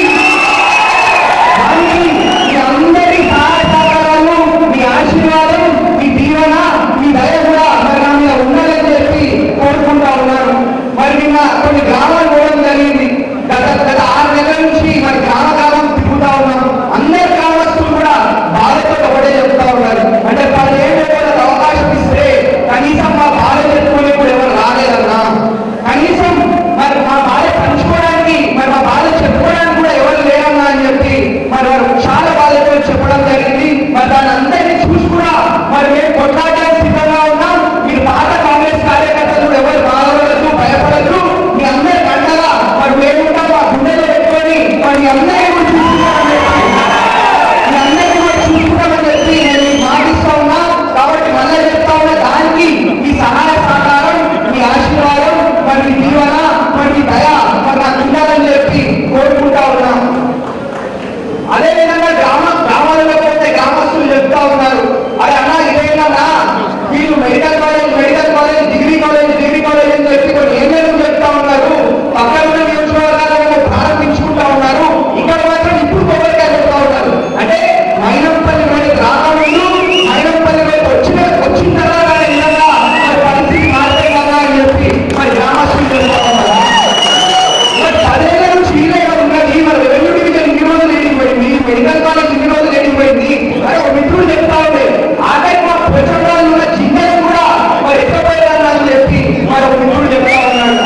దానికి మీ అందరి సహాయ సహకారాలు మీ ఆశీర్వాదం మీ దీవెన మీ దయ కూడా మరి నా మీద ఉండాలని చెప్పి కోరుకుంటా ఉన్నాను మరి నిన్న కొన్ని గ్రామాలు పోవడం జరిగింది గత గత ఆరు నెలల నుంచి మరి గ్రామ గ్రామం తిరుగుతా ఉన్నాం అందరి గ్రామస్తులు కూడా బాధతో ఒకటే చెప్తా ఉన్నారు అంటే పదిహేను వాళ్ళకి అవకాశం ఇస్తే కనీసం మా బాధ చెప్పుకునే కూడా ఎవరు రాలేదన్నా కనీసం మరి మా బాధ పంచుకోవడానికి మరి మా బాధ చెప్పుకోవడానికి కూడా ఎవరు లేరన్నా అని చెప్పి మరి వారు చాలా బాధతో చెప్పడం జరిగింది మరి దాని అందరినీ చూసి కూడా మరి మేము కొట్లాడడానికి సిద్ధంగా ఉన్నాం మీరు పాత కాంగ్రెస్ కార్యకర్తలు కూడా ఎవరు బాధపడద్దు భయపడద్దు మీ అందరి కండగా మరి మేము ఉంటాం మా గుండెలో పెట్టుకొని మరి మీ అందరినీ కూడా చూసుకుంటామని చెప్పి మీ అందరినీ కూడా చూసుకుంటామని చెప్పి నేను మీకు మాటిస్తా ఉన్నా కాబట్టి మళ్ళీ చెప్తా ఉన్నా దానికి మీ సహాయ సహకారం మీ ఆశీర్వాదం మరి మీ దీవెన మరి మీ దయ మరి నాకు ఉండాలని చెప్పి కోరుకుంటా ఉన్నాం అదే విధంగా గ్రామ గ్రామాలలో పోతే గ్రామస్తులు చెప్తా ఉన్నారు అరే అన్న ఇదేనా వీళ్ళు medical college medical college degree college degree college అని చెప్పి కొన్ని ఏమేమి చెప్తా ఉన్నారు పక్కన ఉన్న నియోజకవర్గాలను ప్రారంభించుకుంటా ఉన్నారు ఇక్కడ మాత్రం ఇప్పుడు కొబ్బరికాయ చెప్తా ఉన్నారు అంటే మైనంపల్లి వైపు రాకముందు మైనంపల్లి వైపు వచ్చిన వచ్చిన తర్వాత ఈ విధంగా మరి పరిస్థితి మారితే కదా అని చెప్పి మరి గ్రామస్తులు చెప్తా ఉన్నారు మరి పదేళ్ల నుంచి మీరే కదా ఉన్నది మరి రెవెన్యూ డివిజన్ ఇన్ని రోజులు ఏడిపోయింది మెడికల్ కాలేజ్ ఇన్ని రోజులు ఏడిపోయింది అరే ఒక మిత్రుడు చెప్తా ఉండే ఆఖరి మా ప్రజల్లో ఉన్న జిందలు కూడా మరి ఎక్కపోయారని చెప్పి మరి ఒక మిత్రుడు చెప్తా ఉన్నాడు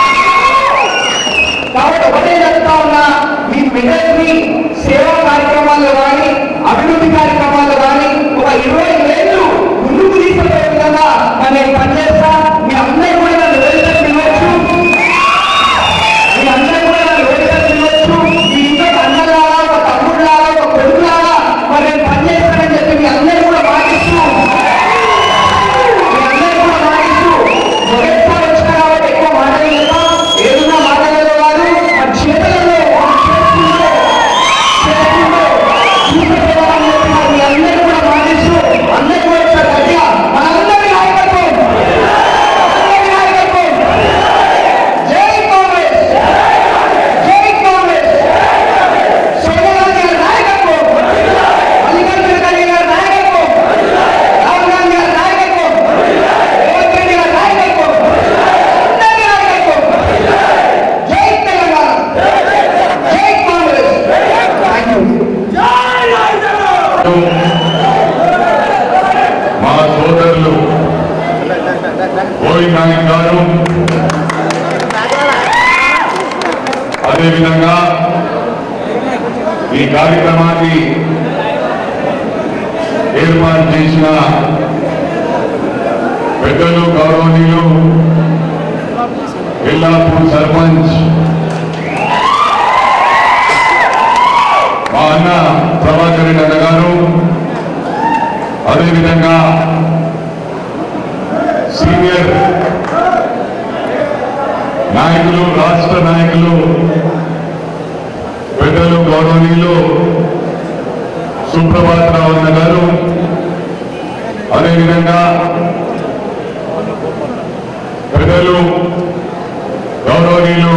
కాబట్టి ఒకటే చెప్తా ఉన్నా మీ మెదక్ని సేవా కార్యక్రమాల్లో కానీ అభివృద్ధి కార్యక్రమాల్లో కానీ ఒక ఇరవై ఏళ్ళు ముందుకు తీసుకుపోయే విధంగా మరి నేను పనిచేస్తా మీ అందరూ కూడా నన్ను వేదికకు పిలవచ్చు మీ అందరూ కూడా నన్ను వేదికకు పిలవచ్చు మీ ఇంట్లో అన్నలాగా ఒక తమ్ముడులాగా ఒక కొడుకులాగా మరి నేను పనిచేస్తానని చెప్పి మీ అందరూ కూడా మాటిస్తూ మీ అందరూ కూడా మాటిస్తూ మొదటిసారి వచ్చిన కాబట్టి ఎక్కువ మాట్లాడలేదు ఏదన్నా మాట్లాడలేదు కాదు మరి చేతులలో చేసుకుంటూ చేసుకుంటూ చూపెట్టేవారని చెప్పి మరి మీ అందరూ కూడా మాటిస్తూ అందరూ కూడా ఒకసారి గట్టిగా మనందరి నాయకత్వం అందరి నాయకత్వం జై కాంగ్రెస్ జై కాంగ్రెస్ సోనియా గాంధీ గారి నాయకత్వం మల్లికార్జున ఖర్గే గారి నాయకత్వం రాహుల్ గాంధీ గారి నాయకత్వం రేవంత్ రెడ్డి గారి నాయకత్వం అందరి నాయకత్వం జై తెలంగాణ జై కాంగ్రెస్ థ్యాంక్ యూ మా సోదరులు గోవింద్ నాయక్ గారు అదేవిధంగా ఈ కార్యక్రమాన్ని ఏర్పాటు చేసిన పెద్దలు గౌరవనీయులు ఎల్లాపూర్ సర్పంచ్ మా అన్న ప్రభాకర్ రెడ్డి అన్న గారు అదేవిధంగా సీనియర్ నాయకులు రాష్ట్ర నాయకులు పెద్దలు గౌరవనీయులు సుప్రభాత్ రావు అన్న గారు అదేవిధంగా పెద్దలు గౌరవనీయులు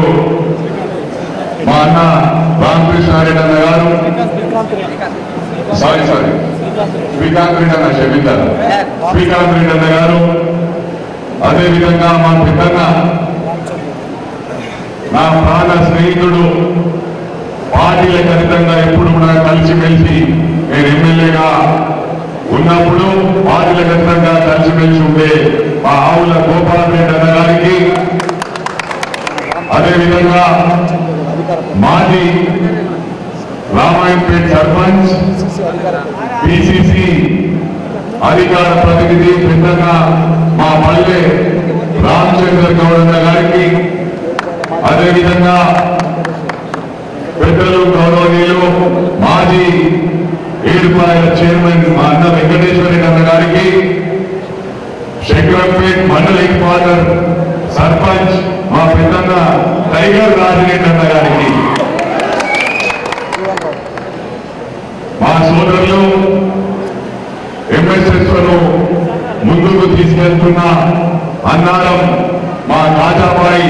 మా అన్న రామకృష్ణారెడ్డి అన్న గారు సారీ సారీ శ్రీకాంత్ రెడ్డి అన్న క్షమించారు శ్రీకాంత్ రెడ్డి అన్న గారు అదేవిధంగా మా పెద్దన్న నా ప్రాణ స్నేహితుడు పార్టీలకు అతీతంగా ఎప్పుడు కూడా కలిసిమెలిసి నేను ఎమ్మెల్యేగా ఉన్నప్పుడు పార్టీలకు అతీతంగా కలిసిమెలిసి ఉండే మా ఆవుల గోపాల్ రెడ్డి అన్న గారికి అదేవిధంగా మాజీ రామాయణపేట్ సర్పంచ్ పిసిసి అధికార ప్రతినిధి పెద్దగా మా పల్లె రామచంద్ర గౌడన్న గారికి అదేవిధంగా పెద్దలు గౌరవనీయులు మాజీ ఏడుపాయల చైర్మన్ మా అన్న వెంకటేశ్వర రెడ్డి అన్న గారికి శంకరంపేట్ మండల హెడ్ సర్పంచ్ మా పెద్దన్న టైగర్ రాజిరెడ్డి అన్న గారికి మా సోదరులు ఎంఎస్ఎస్ ను ముందుకు తీసుకెళ్తున్న అన్నారం మా రాజాబాయి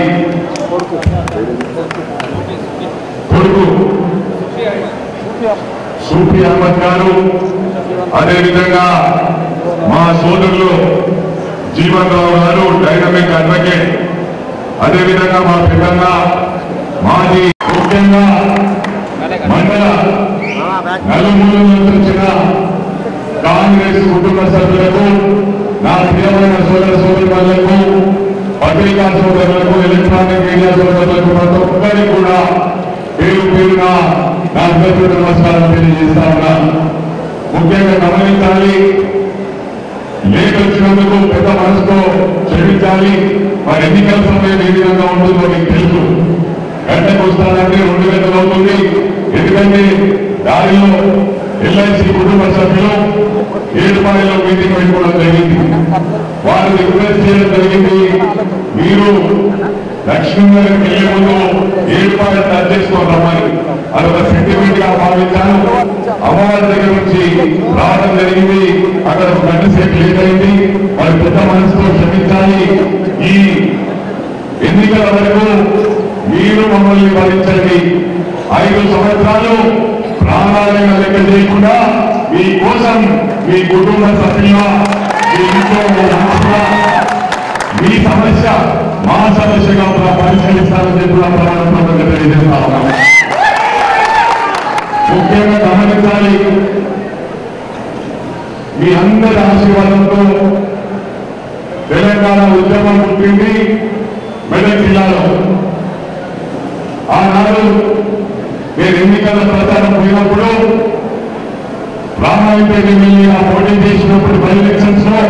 కొడుకు సూఫీ అహ్మద్ గారు అదేవిధంగా మా సోదరులు జీవన్ రావు గారు డైనమిక్ అడ్వకేట్ అదేవిధంగా మా పెద్దన్న మాజీ ముఖ్యంగా మండల నలుమూల నుంచి వచ్చిన కాంగ్రెస్ కుటుంబ సభ్యులకు నా ప్రియమైన సోదర సోదరులకు పత్రికా సోదరులకు ఎలక్ట్రానిక్ మీడియా సోదరులకు ప్రతి ఒక్కరికి కూడా పేరు పేరున నా హృదయపూర్వక నమస్కారం తెలియజేస్తా ఉన్నా ముఖ్యంగా గమనించాలి లేట్ వచ్చినందుకు పెద్ద మనసుతో క్షమించాలి మరి ఎన్నికల సమయం ఏ విధంగా ఉంటుందో మీకు తెలుసు గంటకు వస్తానంటే రెండు గంటలు అవుతుంది ఎందుకంటే దారిలో ఎల్ఐసి కుటుంబ సభ్యులు ఏడుపాయలో మీటింగ్ పెట్టుకోవడం జరిగింది వారు రిక్వెస్ట్ చేయడం జరిగింది మీరు లక్ష్మీనగర్ వెళ్లే ముందు ఏడుపాయలు టచ్ చేసుకొని రమ్మని అదొక సెంటిమెంట్ గా భావించాను అమ్మవారి దగ్గర నుంచి రావడం జరిగింది అక్కడ ఒక గంట సేపు లేట్ అయింది మరి పెద్ద మనసుతో క్షమించాలి ఈ ఎన్నికల వరకు మీరు మమ్మల్ని భరించండి ఐదు సంవత్సరాలు ప్రాణాలను లెక్క చేయకుండా మీ కోసం మీ కుటుంబ సభ్యుల మీ ఇంట్లో మీ మనసుగా మీ సమస్య మా సమస్యగా కూడా పరిష్కరిస్తారని చెప్పి కూడా ప్రమాణపత్రంగా తెలియజేస్తా ఉన్నాం ముఖ్యంగా గమనించాలి మీ అందరి ఆశీర్వాదంతో తెలంగాణ ఉద్యమం పుట్టింది మెదక్ జిల్లాలో ఆనాడు నేను ఎన్నికల ప్రచారం పోయినప్పుడు రామాయణపేట ఎమ్మెల్యేగా పోటీ చేసినప్పుడు బై ఎలక్షన్స్ లో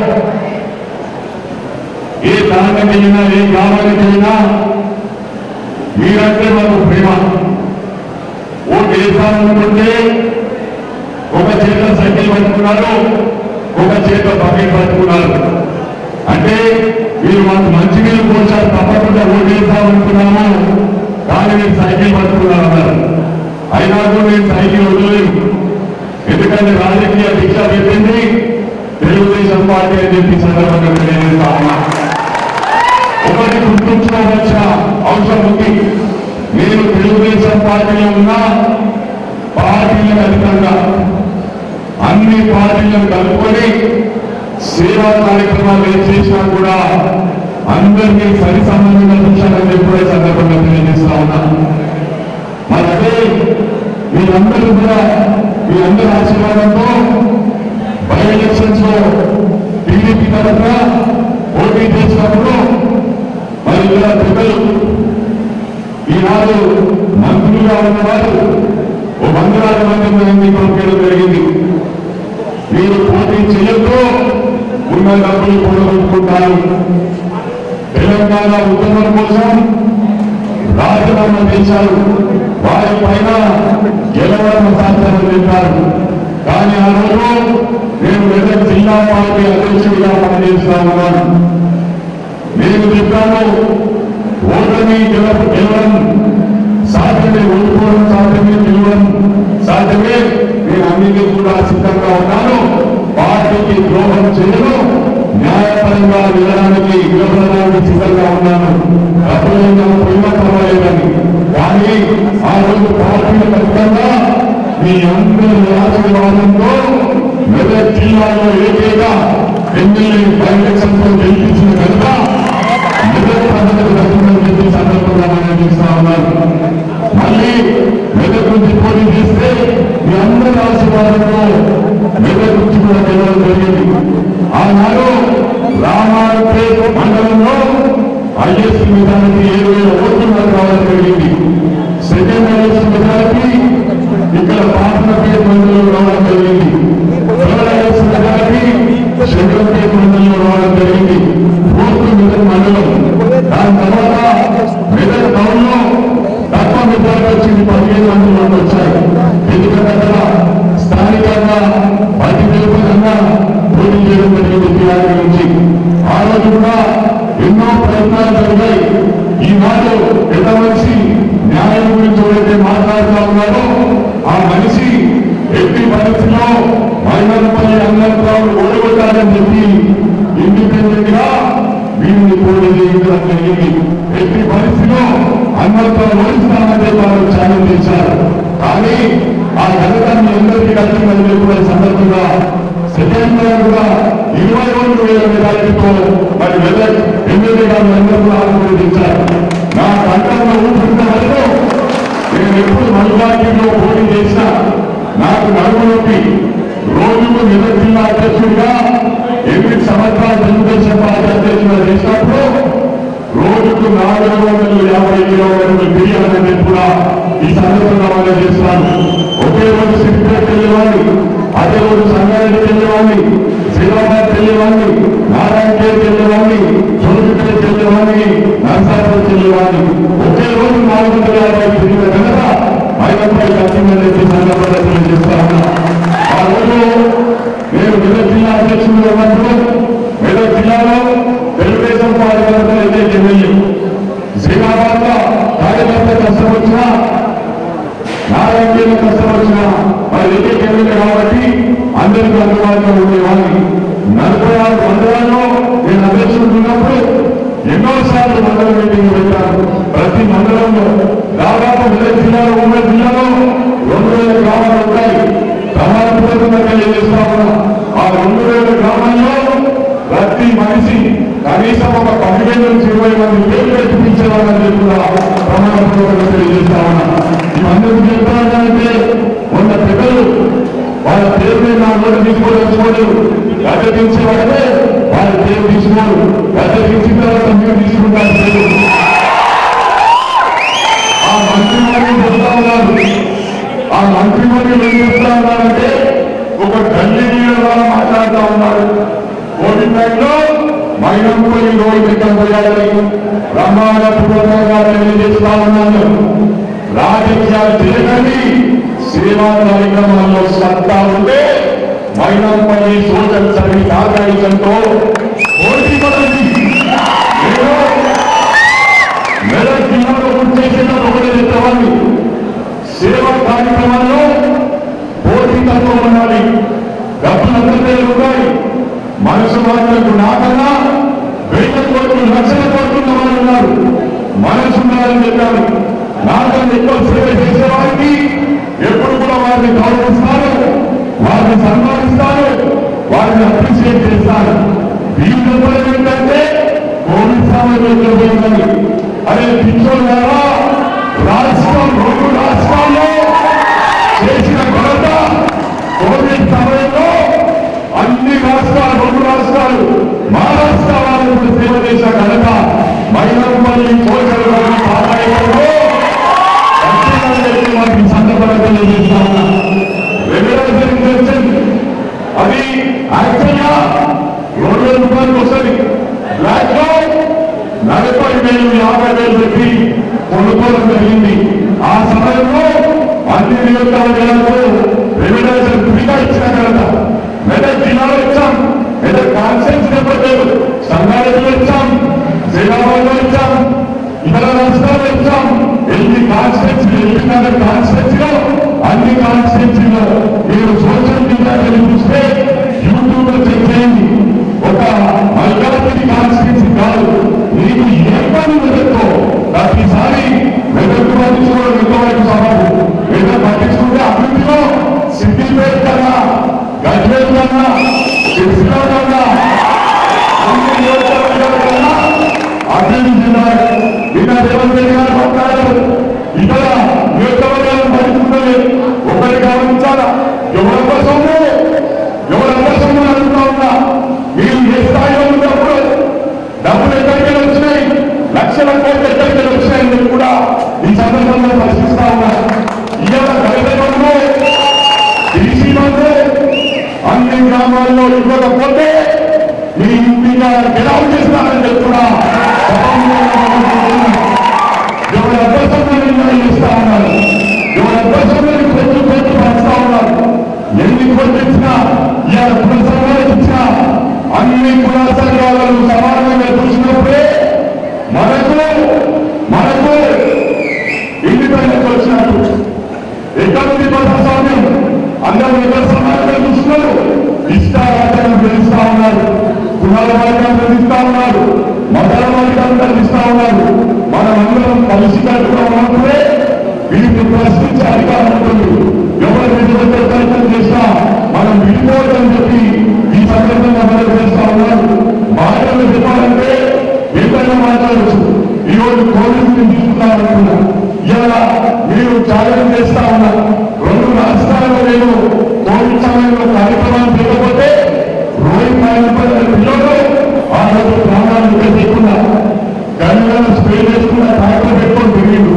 ఏ తాండకి వెళ్ళినా ఏ గ్రామానికి వెళ్ళినా మీరంటే మాకు ప్రేమ ఓటు వేసామనుకుంటే ఒక చేత సైకిల్ పట్టుకున్నారు ఒక చేత బకెట్ పట్టుకున్నారు అంటే మీరు మాకు మంచి నీళ్ళు పోసారు తప్పకుండా ఓటు వేసామనుకున్నాము కానీ మీరు సైకిల్ పట్టుకున్నారు అన్నారు అయినా కూడా నేను సైకిల్ వదలలేదు ఎందుకంటే రాజకీయ దీక్ష పెట్టింది తెలుగుదేశం పార్టీ అని చెప్పి ఈ సందర్భంగా తెలియజేస్తా ఉన్నా ఒకటి గుర్తుంచుకోవలసిన అవసరం ఉంది నేను తెలుగుదేశం పార్టీలో ఉన్నా పార్టీలకు అధికంగా అన్ని పార్టీలను కలుపుకొని సేవా కార్యక్రమాలు ఏం చేసినా కూడా అందరినీ సరి సమానంగా చూశానని చెప్పి కూడా ఈ సందర్భంగా తెలియజేస్తా ఉన్నా మరి అదే మీరందరూ కూడా మీ అందరి ఆశీర్వాదంతో బై ఎలక్షన్స్ లో టీడీపీ తరఫున పోటీ చేసినప్పుడు మరి ఇక్కడ పెద్దలు ఈనాడు మంత్రులుగా ఉన్నవారు ఓ వందలాది మంది మంది పంపించడం జరిగింది మీరు పోటీ చేయొద్దు ఉన్న డబ్బులు కూడగొట్టుకుంటారు తెలంగాణ ఉద్యమం కోసం రాజీనామా చేశారు వారి పైన గెలవడం సాధ్యమని చెప్పారు కానీ ఆ రోజు నేను మెదక్ జిల్లా పార్టీ అధ్యక్షుడిగా పనిచేస్తా ఉన్నాను నేను చెప్పాను ఓటమి గెలవ గెలవడం సాధ్యమే ఓడిపోవడం సాధ్యమే గెలవడం సాధ్యమే నేను అన్నిటి కూడా సిద్ధంగా ఉన్నాను పార్టీకి ద్రోహం చేయను న్యాయపరంగా వెళ్ళడానికి నిలబడడానికి సిద్ధంగా ఉన్నాను డబ్బులైనా పోయినా పర్వాలేదని కానీ ఆ రోజు పార్టీల ఖచ్చితంగా మీ అందరి ఆశీర్వాదంతో మెదక్ జిల్లాలో ఏకైక ఎమ్మెల్యే బైలక్షన్తో గెలిపించిన కనుక మెదక్ ప్రజలకు దక్కుతుందని చెప్పి సందర్భంగా మనం చూస్తా ఉన్నారు మళ్ళీ మెదక్ నుంచి పోటీ చేస్తే మీ అందరి ఆశీర్వాదంతో మెదక్ నుంచి కూడా గెలవడం జరిగింది ఆనాడు రామాపేట మండలంలో ఐఎస్ మెజారిటీ ఏడు వేల ఓట్లు మనకు రావడం జరిగింది సెకండ్ ఐఎస్ మెజారిటీ ఇక్కడ పాపనపేట మండలంలో రావడం జరిగింది థర్డ్ ఐఎస్ మెజారిటీ శంకరపేట మండలంలో రావడం జరిగింది ఫోర్త్ మెదక్ మండలం దాని తర్వాత మెదక్ టౌన్ లో తక్కువ మెజారిటీ వచ్చింది పదిహేను మండలంలో వచ్చాయి ఎందుకంటే అక్కడ స్థానికంగా పది నిలుపుదంగా పోటీ చేయడం జరిగింది టీఆర్పీ నుంచి ఆ రోజు కూడా ఎన్నో ప్రయత్నాలు జరిగాయి ఈనాడు పెద్ద మనిషి న్యాయం గురించి ఎవరైతే మాట్లాడుతూ ఉన్నారో ఆ మనిషి ఎట్టి పరిస్థితిలో మైనపల్లి అన్నరావు ఓడగొట్టాలని చెప్పి ఇండిపెండెంట్ గా వీరిని పోటీ చేయించడం జరిగింది ఎట్టి పరిస్థితిలో అన్నతో ఓడిస్తామని చెప్పి వారు ఛాలెంజ్ చేశారు కానీ ఆ ఘనత మీ అందరికీ కలిగిందని చెప్పిన సందర్భంగా సెకండ్ టైం కూడా ఇరవై రెండు వేల మెజారిటీతో మరి మెదక్ ఎమ్మెల్యే గారు అందరూ కూడా ఆశీర్వదించారు నా కంఠంలో ఊపిరిన వరకు నేను ఎప్పుడు మల్లాగిరిలో పోటీ చేసినా నాకు నడుము నొప్పి రోజుకు మెదక్ జిల్లా అధ్యక్షుడిగా ఎనిమిది సంవత్సరాల తెలుగుదేశం పార్టీ అధ్యక్షుడిగా చేసినప్పుడు రోజుకు నాలుగు వందల యాభై కిలోమీటర్లు తిరిగాలని కూడా ఈ సందర్భంగా మనం చేస్తున్నాను ఒకే రోజు సిద్దిపేట వెళ్ళేవాడిని అదే రోజు సంగారెడ్డికి వెళ్ళేవాడిని శ్రీరాబాద్ వెళ్ళేవాడిని నారాయణఖేడ్కి వెళ్ళేవాడిని చోటుపేటకి వెళ్ళేవాడిని నర్సాపూర్కి వెళ్ళేవాడిని ఒకే రోజు నాలుగు వందల యాభై తిరిగిన కనుక మైనపై కట్టిందని చెప్పి సందర్భంగా తెలియజేస్తా ఉన్నా ఆ రోజు నేను మెదక్ జిల్లా అధ్యక్షుడు ఉన్నప్పుడు మెదక్ జిల్లాలో తెలుగుదేశం పార్టీ తరఫున అయితే ఎమ్మెల్యే శ్రీరాబాద్ లో కార్యకర్త కష్టం వచ్చినా నారాయణ కష్టం వచ్చినా మరి ఏకైక ఎమ్మెల్యే కాబట్టి అందరికీ అందుబాటులో ఉండేవాడిని నలభై ఆరు మండలాల్లో నేను అధ్యక్షుడు ఉన్నప్పుడు ఎన్నోసార్లు మండల మీటింగ్ పెట్టాను ప్రతి మండలంలో దాదాపు మెదక్ జిల్లాలో ఉన్న జిల్లాలో రెండు వేల గ్రామాలు ఉంటాయి ప్రమాణపూర్వకంగా తెలియజేస్తా ఉన్నా ఆ రెండు వేల గ్రామాల్లో ప్రతి మనిషి కనీసం ఒక పదివేల నుంచి ఇరవై మంది పేర్లు పెట్టించేవాళ్ళని చెప్పి కూడా ప్రమాణపూర్వకంగా తెలియజేస్తా ఉన్నా ఇవన్నీ చెప్తానంటే ఉన్న పెద్దలు వాళ్ళ పేరు మీద నా నోటు తీసుకోలేదు గడ్డ తీసేవాడే వాళ్ళ పేరు తీసుకోరు గడ్డ తీసిన తర్వాత మీరు తీసుకుంటారు పేరు ఆ మంత్రి వారిని చెప్తా ఉన్నారు ఆ మంత్రి వారిని ఏం చెప్తా ఉన్నారంటే ఒక గల్లీ నీళ్ళ ద్వారా మాట్లాడుతూ ఉన్నారు కోవిడ్ టైంలో మైనంపల్లి రోడ్డు ఎక్కడ పోయాలని బ్రహ్మాండపూర్వకంగా తెలియజేస్తా ఉన్నాను రాజకీయాలు చేయకండి సేవా కార్యక్రమాల్లో సత్తా ఉంటే మైనంపల్లి సోషల్ సర్వీస్ ఆర్గనైజేషన్తో పోటీ పడండి నేను మెదక్ జిల్లాలో గుర్తు చేసిన ఒకటే చెప్తామని సేవా కార్యక్రమాల్లో పోటీతత్వం ఉండాలి డబ్బులు అందరికీ ఉన్నాయి మనసు మాటలకు నాకన్నా వేల కోట్లు లక్షల కోట్లు ఉన్న వాళ్ళు ఉన్నారు మనసు ఉండాలని చెప్పాను నాకన్నా ఎక్కువ సేవ చేసేవారికి ఎప్పుడు కూడా వారిని గౌరవిస్తారు వారిని సన్మానిస్తారు వారిని అప్రిషియేట్ చేస్తారు వీళ్ళు చెప్పడం ఏంటంటే కోవిడ్ సమయంలో పోయిందని అరే పిచ్చోళ్ళారా రాష్ట్రం రెండు రాష్ట్రాల్లో చేసిన ఘనత కోవిడ్ సమయంలో అన్ని రాష్ట్రాలు రెండు రాష్ట్రాలు మహారాష్ట్ర వాళ్ళు కూడా సేవ చేసిన ఘనత మైనపల్లి పోషణ సహాయంలో వారికి సందర్భంగా తెలియజేస్తా ఉన్నా రెగ్యులైజేషన్ పెన్షన్ అది యాక్చువల్గా రెండు వేల రూపాయలకు వస్తుంది బ్లాక్ లో నలభై వేలు యాభై వేలు పెట్టి కొనుక్కోవడం జరిగింది ఆ సమయంలో అన్ని నియోజకవర్గాలకు రెగ్యులైజేషన్ ఫ్రీగా ఇచ్చిన ఘనత మెదక్ జిల్లాలో ఇచ్చాం మెదక్ కాన్సెన్స్ చెప్పలేదు సంగారెడ్డిలో ఇచ్చాం శ్రీరాబాద్లో ఇచ్చాం ఇతర రాష్ట్రాల్లో ఇచ్చాం ఎన్ని కాన్స్టిట్యూన్సీ ఎన్నికల కాన్స్టిట్యూన్సీలో అన్ని కాన్స్టిట్యూన్సీలో మీరు సోషల్ మీడియా చూస్తే యూట్యూబ్ లో చెక్ చేయండి ఒక మల్కాపురి కాన్స్టిట్యూన్సీ కాదు నీకు ఏ పని మెదక్కో ప్రతిసారి మెదక్కు పట్టించుకోవడం ఎంతవరకు సవాలు మెదక్ పట్టించుకుంటే అభివృద్ధిలో సిద్ధిపేట కన్నా గజ్వేల్ కన్నా గెలవు చేస్తున్నారని చెప్పి కూడా ఎవరి అభ్యర్థులను ఇస్తా ఉన్నారు ఎవరి అభ్యర్థులను కొట్టు కొట్టు పంచుతా ఉన్నారు ఎన్ని కొట్టించినా ఇవాళ కుల సంఘాలు ఇచ్చినా అన్ని కుల సంఘాలను సమానంగా చూసినప్పుడే మనకు మనకు ఇండిపెండెన్స్ వచ్చినట్టు ఎక్కడ ఉంది ప్రజాస్వామ్యం అందరూ ఎవరు సమానంగా చూస్తున్నారు ఇష్టారాజ్యం పెంచుతా ఉన్నారు కులాల వర్గం పెంచుతా ఉన్నారు మతాల వర్గం పెంచుతా ఉన్నారు మనం అందరం కలిసి కట్టుగా ఉన్నప్పుడే వీటిని ప్రశ్నించే అధికారం ఉంటుంది ఎవరు విడుదల ప్రయత్నం చేసినా మనం విడిపోవద్దని చెప్పి ఈ సందర్భంగా మనం చేస్తా ఉన్నారు మాటలు చెప్పాలంటే ఏదైనా మాట్లాడచ్చు ఈ రోజు కోవిడ్ తీసుకున్నారనుకున్నా ఇలా మీరు త్యాగం చేస్తా ఉన్నారు రెండు రాష్ట్రాల్లో నేను కోవిడ్ సమయంలో కార్యక్రమాలు చేయకపోతే రోహిత్ నాయకుల పిల్లలు ఆ రోజు ప్రాణాలు పెట్టకుండా గంటల స్ప్రే చేసుకున్న ట్రాక్టర్ పెట్టుకొని తిరిగిండు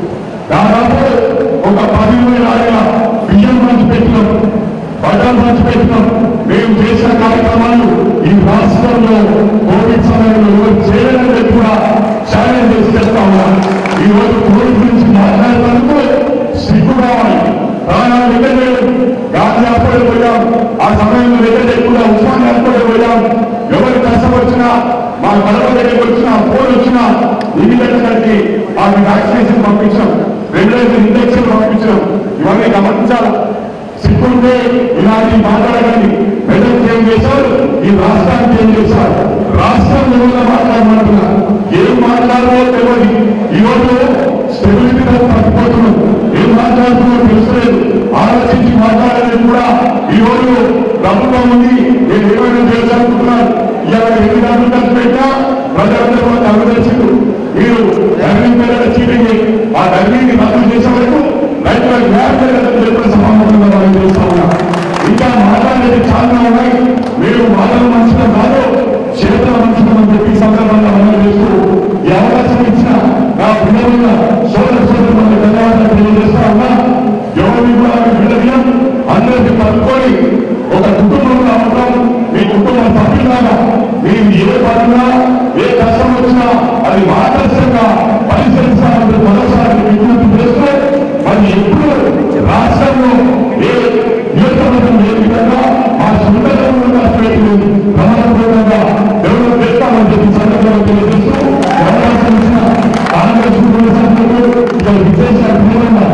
దాదాపు ఒక పది వేల ఆయన బియ్యం పంచి పెట్టినాం బట్టలు పంచి పెట్టినాం మేము చేసిన కార్యక్రమాలు ఈ రాష్ట్రంలో కోవిడ్ సమయంలో ఎవరు చేయలేదని చెప్పి కూడా ఛాలెంజ్ చేసి చేస్తా ఉన్నారు ఈ రోజు కోవిడ్ గురించి మాట్లాడేందుకు సిగ్గు కావాలి ప్రాణాలు లెక్కలేదు గాంధీ అప్పుడే పోయాం ఆ సమయంలో లెక్కలేకుండా ఉస్మాన్ అప్పుడే పోయాం ఎవరు కష్టం వచ్చినా మా కడప దగ్గరికి వచ్చినా ఫోన్ వచ్చినా ఇల్లు కట్టడానికి ఆ వ్యాక్సినేషన్ పంపించాం రెగ్యులర్ ఇంజక్షన్ పంపించాం ఇవన్నీ గమనించాలి సిగ్గుంటే ఇలాంటి మాట్లాడకండి మెదక్ ఏం చేశారు ఈ రాష్ట్రానికి ఏం చేశారు రాష్ట్రం ఎవరిలో మాట్లాడమంటున్నా ఏం మాట్లాడాలో తెలియదు ఈరోజు స్టెబిలిటీ తప్పిపోతున్నాం ఏం మాట్లాడుతున్నారో తెలుసలేదు ఆలోచించి మాట్లాడేది కూడా ఈరోజు ప్రభుత్వం ఉంది నేను ఏమైనా చేయాలనుకుంటున్నాను ఇలా ఎన్ని డబ్బులు ఖర్చు పెట్టా ప్రజలందరూ కూడా అభిదర్శకులు మీరు ధరణి పేద చీటింగ్ ఆ ధరణిని రద్దు చేసే వరకు రైతుల న్యాయం జరగదని చెప్పిన సమావేశంగా మనం చేస్తా ఉన్నాం ఇంకా మాట్లాడేది చాలా ఉన్నాయి మీరు మాటలు మంచిగా కాదు చేతుల మంచిగా అని చెప్పి ఈ సందర్భంగా మనం చేస్తూ ఈ అవకాశం ఇచ్చిన నా పిల్లల సోదర సోదరులకు ధన్యవాదాలు తెలియజేస్తా ఉన్నా ఎవరిని కూడా విడదీయం అందరికీ కలుపుకొని ఒక కుటుంబంలో ఉంటాం మీ కుటుంబ సభ్యులాగా మీరు ఏ పడినా ఏ కష్టం వచ్చినా అది ఆదర్శంగా పరిశీలించాలని మరోసారి విజ్ఞప్తి చేస్తూ మరి ఎప్పుడు రాష్ట్రంలో ఏ నియోజకవర్గం ఏ విధంగా మా సొంతంగా ప్రమాణపూర్వకంగా డెవలప్ చేస్తామని చెప్పి సందర్భంగా తెలియజేస్తూ అవకాశం ఇచ్చిన కాంగ్రెస్ కుటుంబ సభ్యులు ఇక్కడ విశేష అభినందన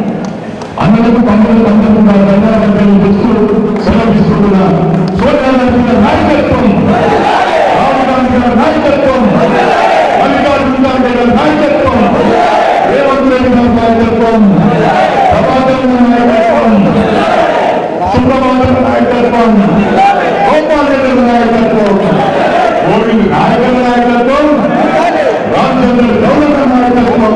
అందరికీ తమ్ముడు అందరికీ నా ధన్యవాదాలు తెలియజేస్తూ సెలవిస్తున్నా సోనియా గాంధీ గారి నాయకత్వం రాహుల్ గాంధీ గారి నాయకత్వం మల్లికార్జున ఖార్గే గారి నాయకత్వం రేవంత్ రెడ్డి గారి నాయకత్వం ప్రభాకర్ గారి నాయకత్వం సుబ్రహ్మణ్యం నాయకత్వం గోపాల్ రెడ్డి గారి నాయకత్వం గోవింద్ నాయకర్ నాయకత్వం రామచంద్ర గౌడ నాయకత్వం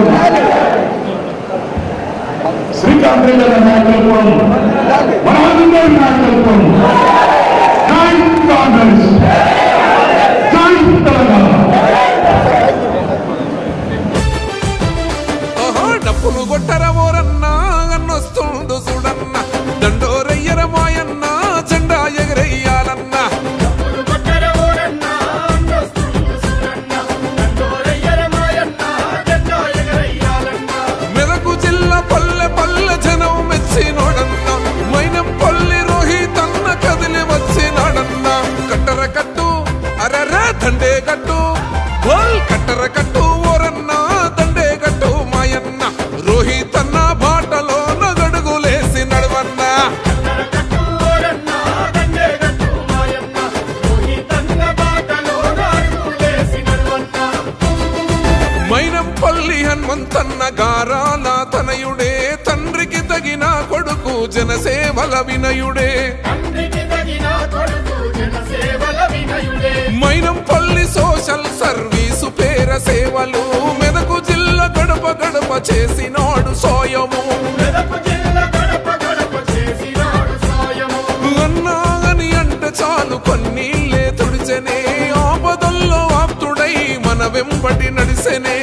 శ్రీకాంత్ రెడ్డి గారి నాయకత్వం మనోహర్ నాయకత్వం జై కాంగ్రెస్ జై తెలంగాణ ఓహో డప్పులు కొట్టర ఓరన్నా అన్నొస్తుండు చూడన్న దండోరయ్యర మాయన్న జెండా ఎగరెయ్యాలన్నా మెదకు జిల్లా పల్లె పల్లె జనం మెచ్చినోడన్న మైనం పల్లి రోహితన్న కదిలి వచ్చినాడన్న కట్టర కట్టు అరరే దండే కట్టు బోల్ కట్టర కట్టు ఓరన్న దండే కట్టు మాయన్న రోహితన్న బాటలో నగడుగులేసి నడవన్నా మైనంపల్లి హనుమంతన్న గారాల తనయుడే తండ్రికి తగిన కొడుకు జనసేవల వినయుడే మైనంపల్లి సోషల్ సర్వీసు పేర సేవలు మెదకు జిల్లా గడప గడప చేసినాడు సోయము అన్నా అని అంటే చాలు కొన్నీళ్ళే తుడిచెనే ఆపదల్లో ఆప్తుడై మన వెంబడి నడిసెనే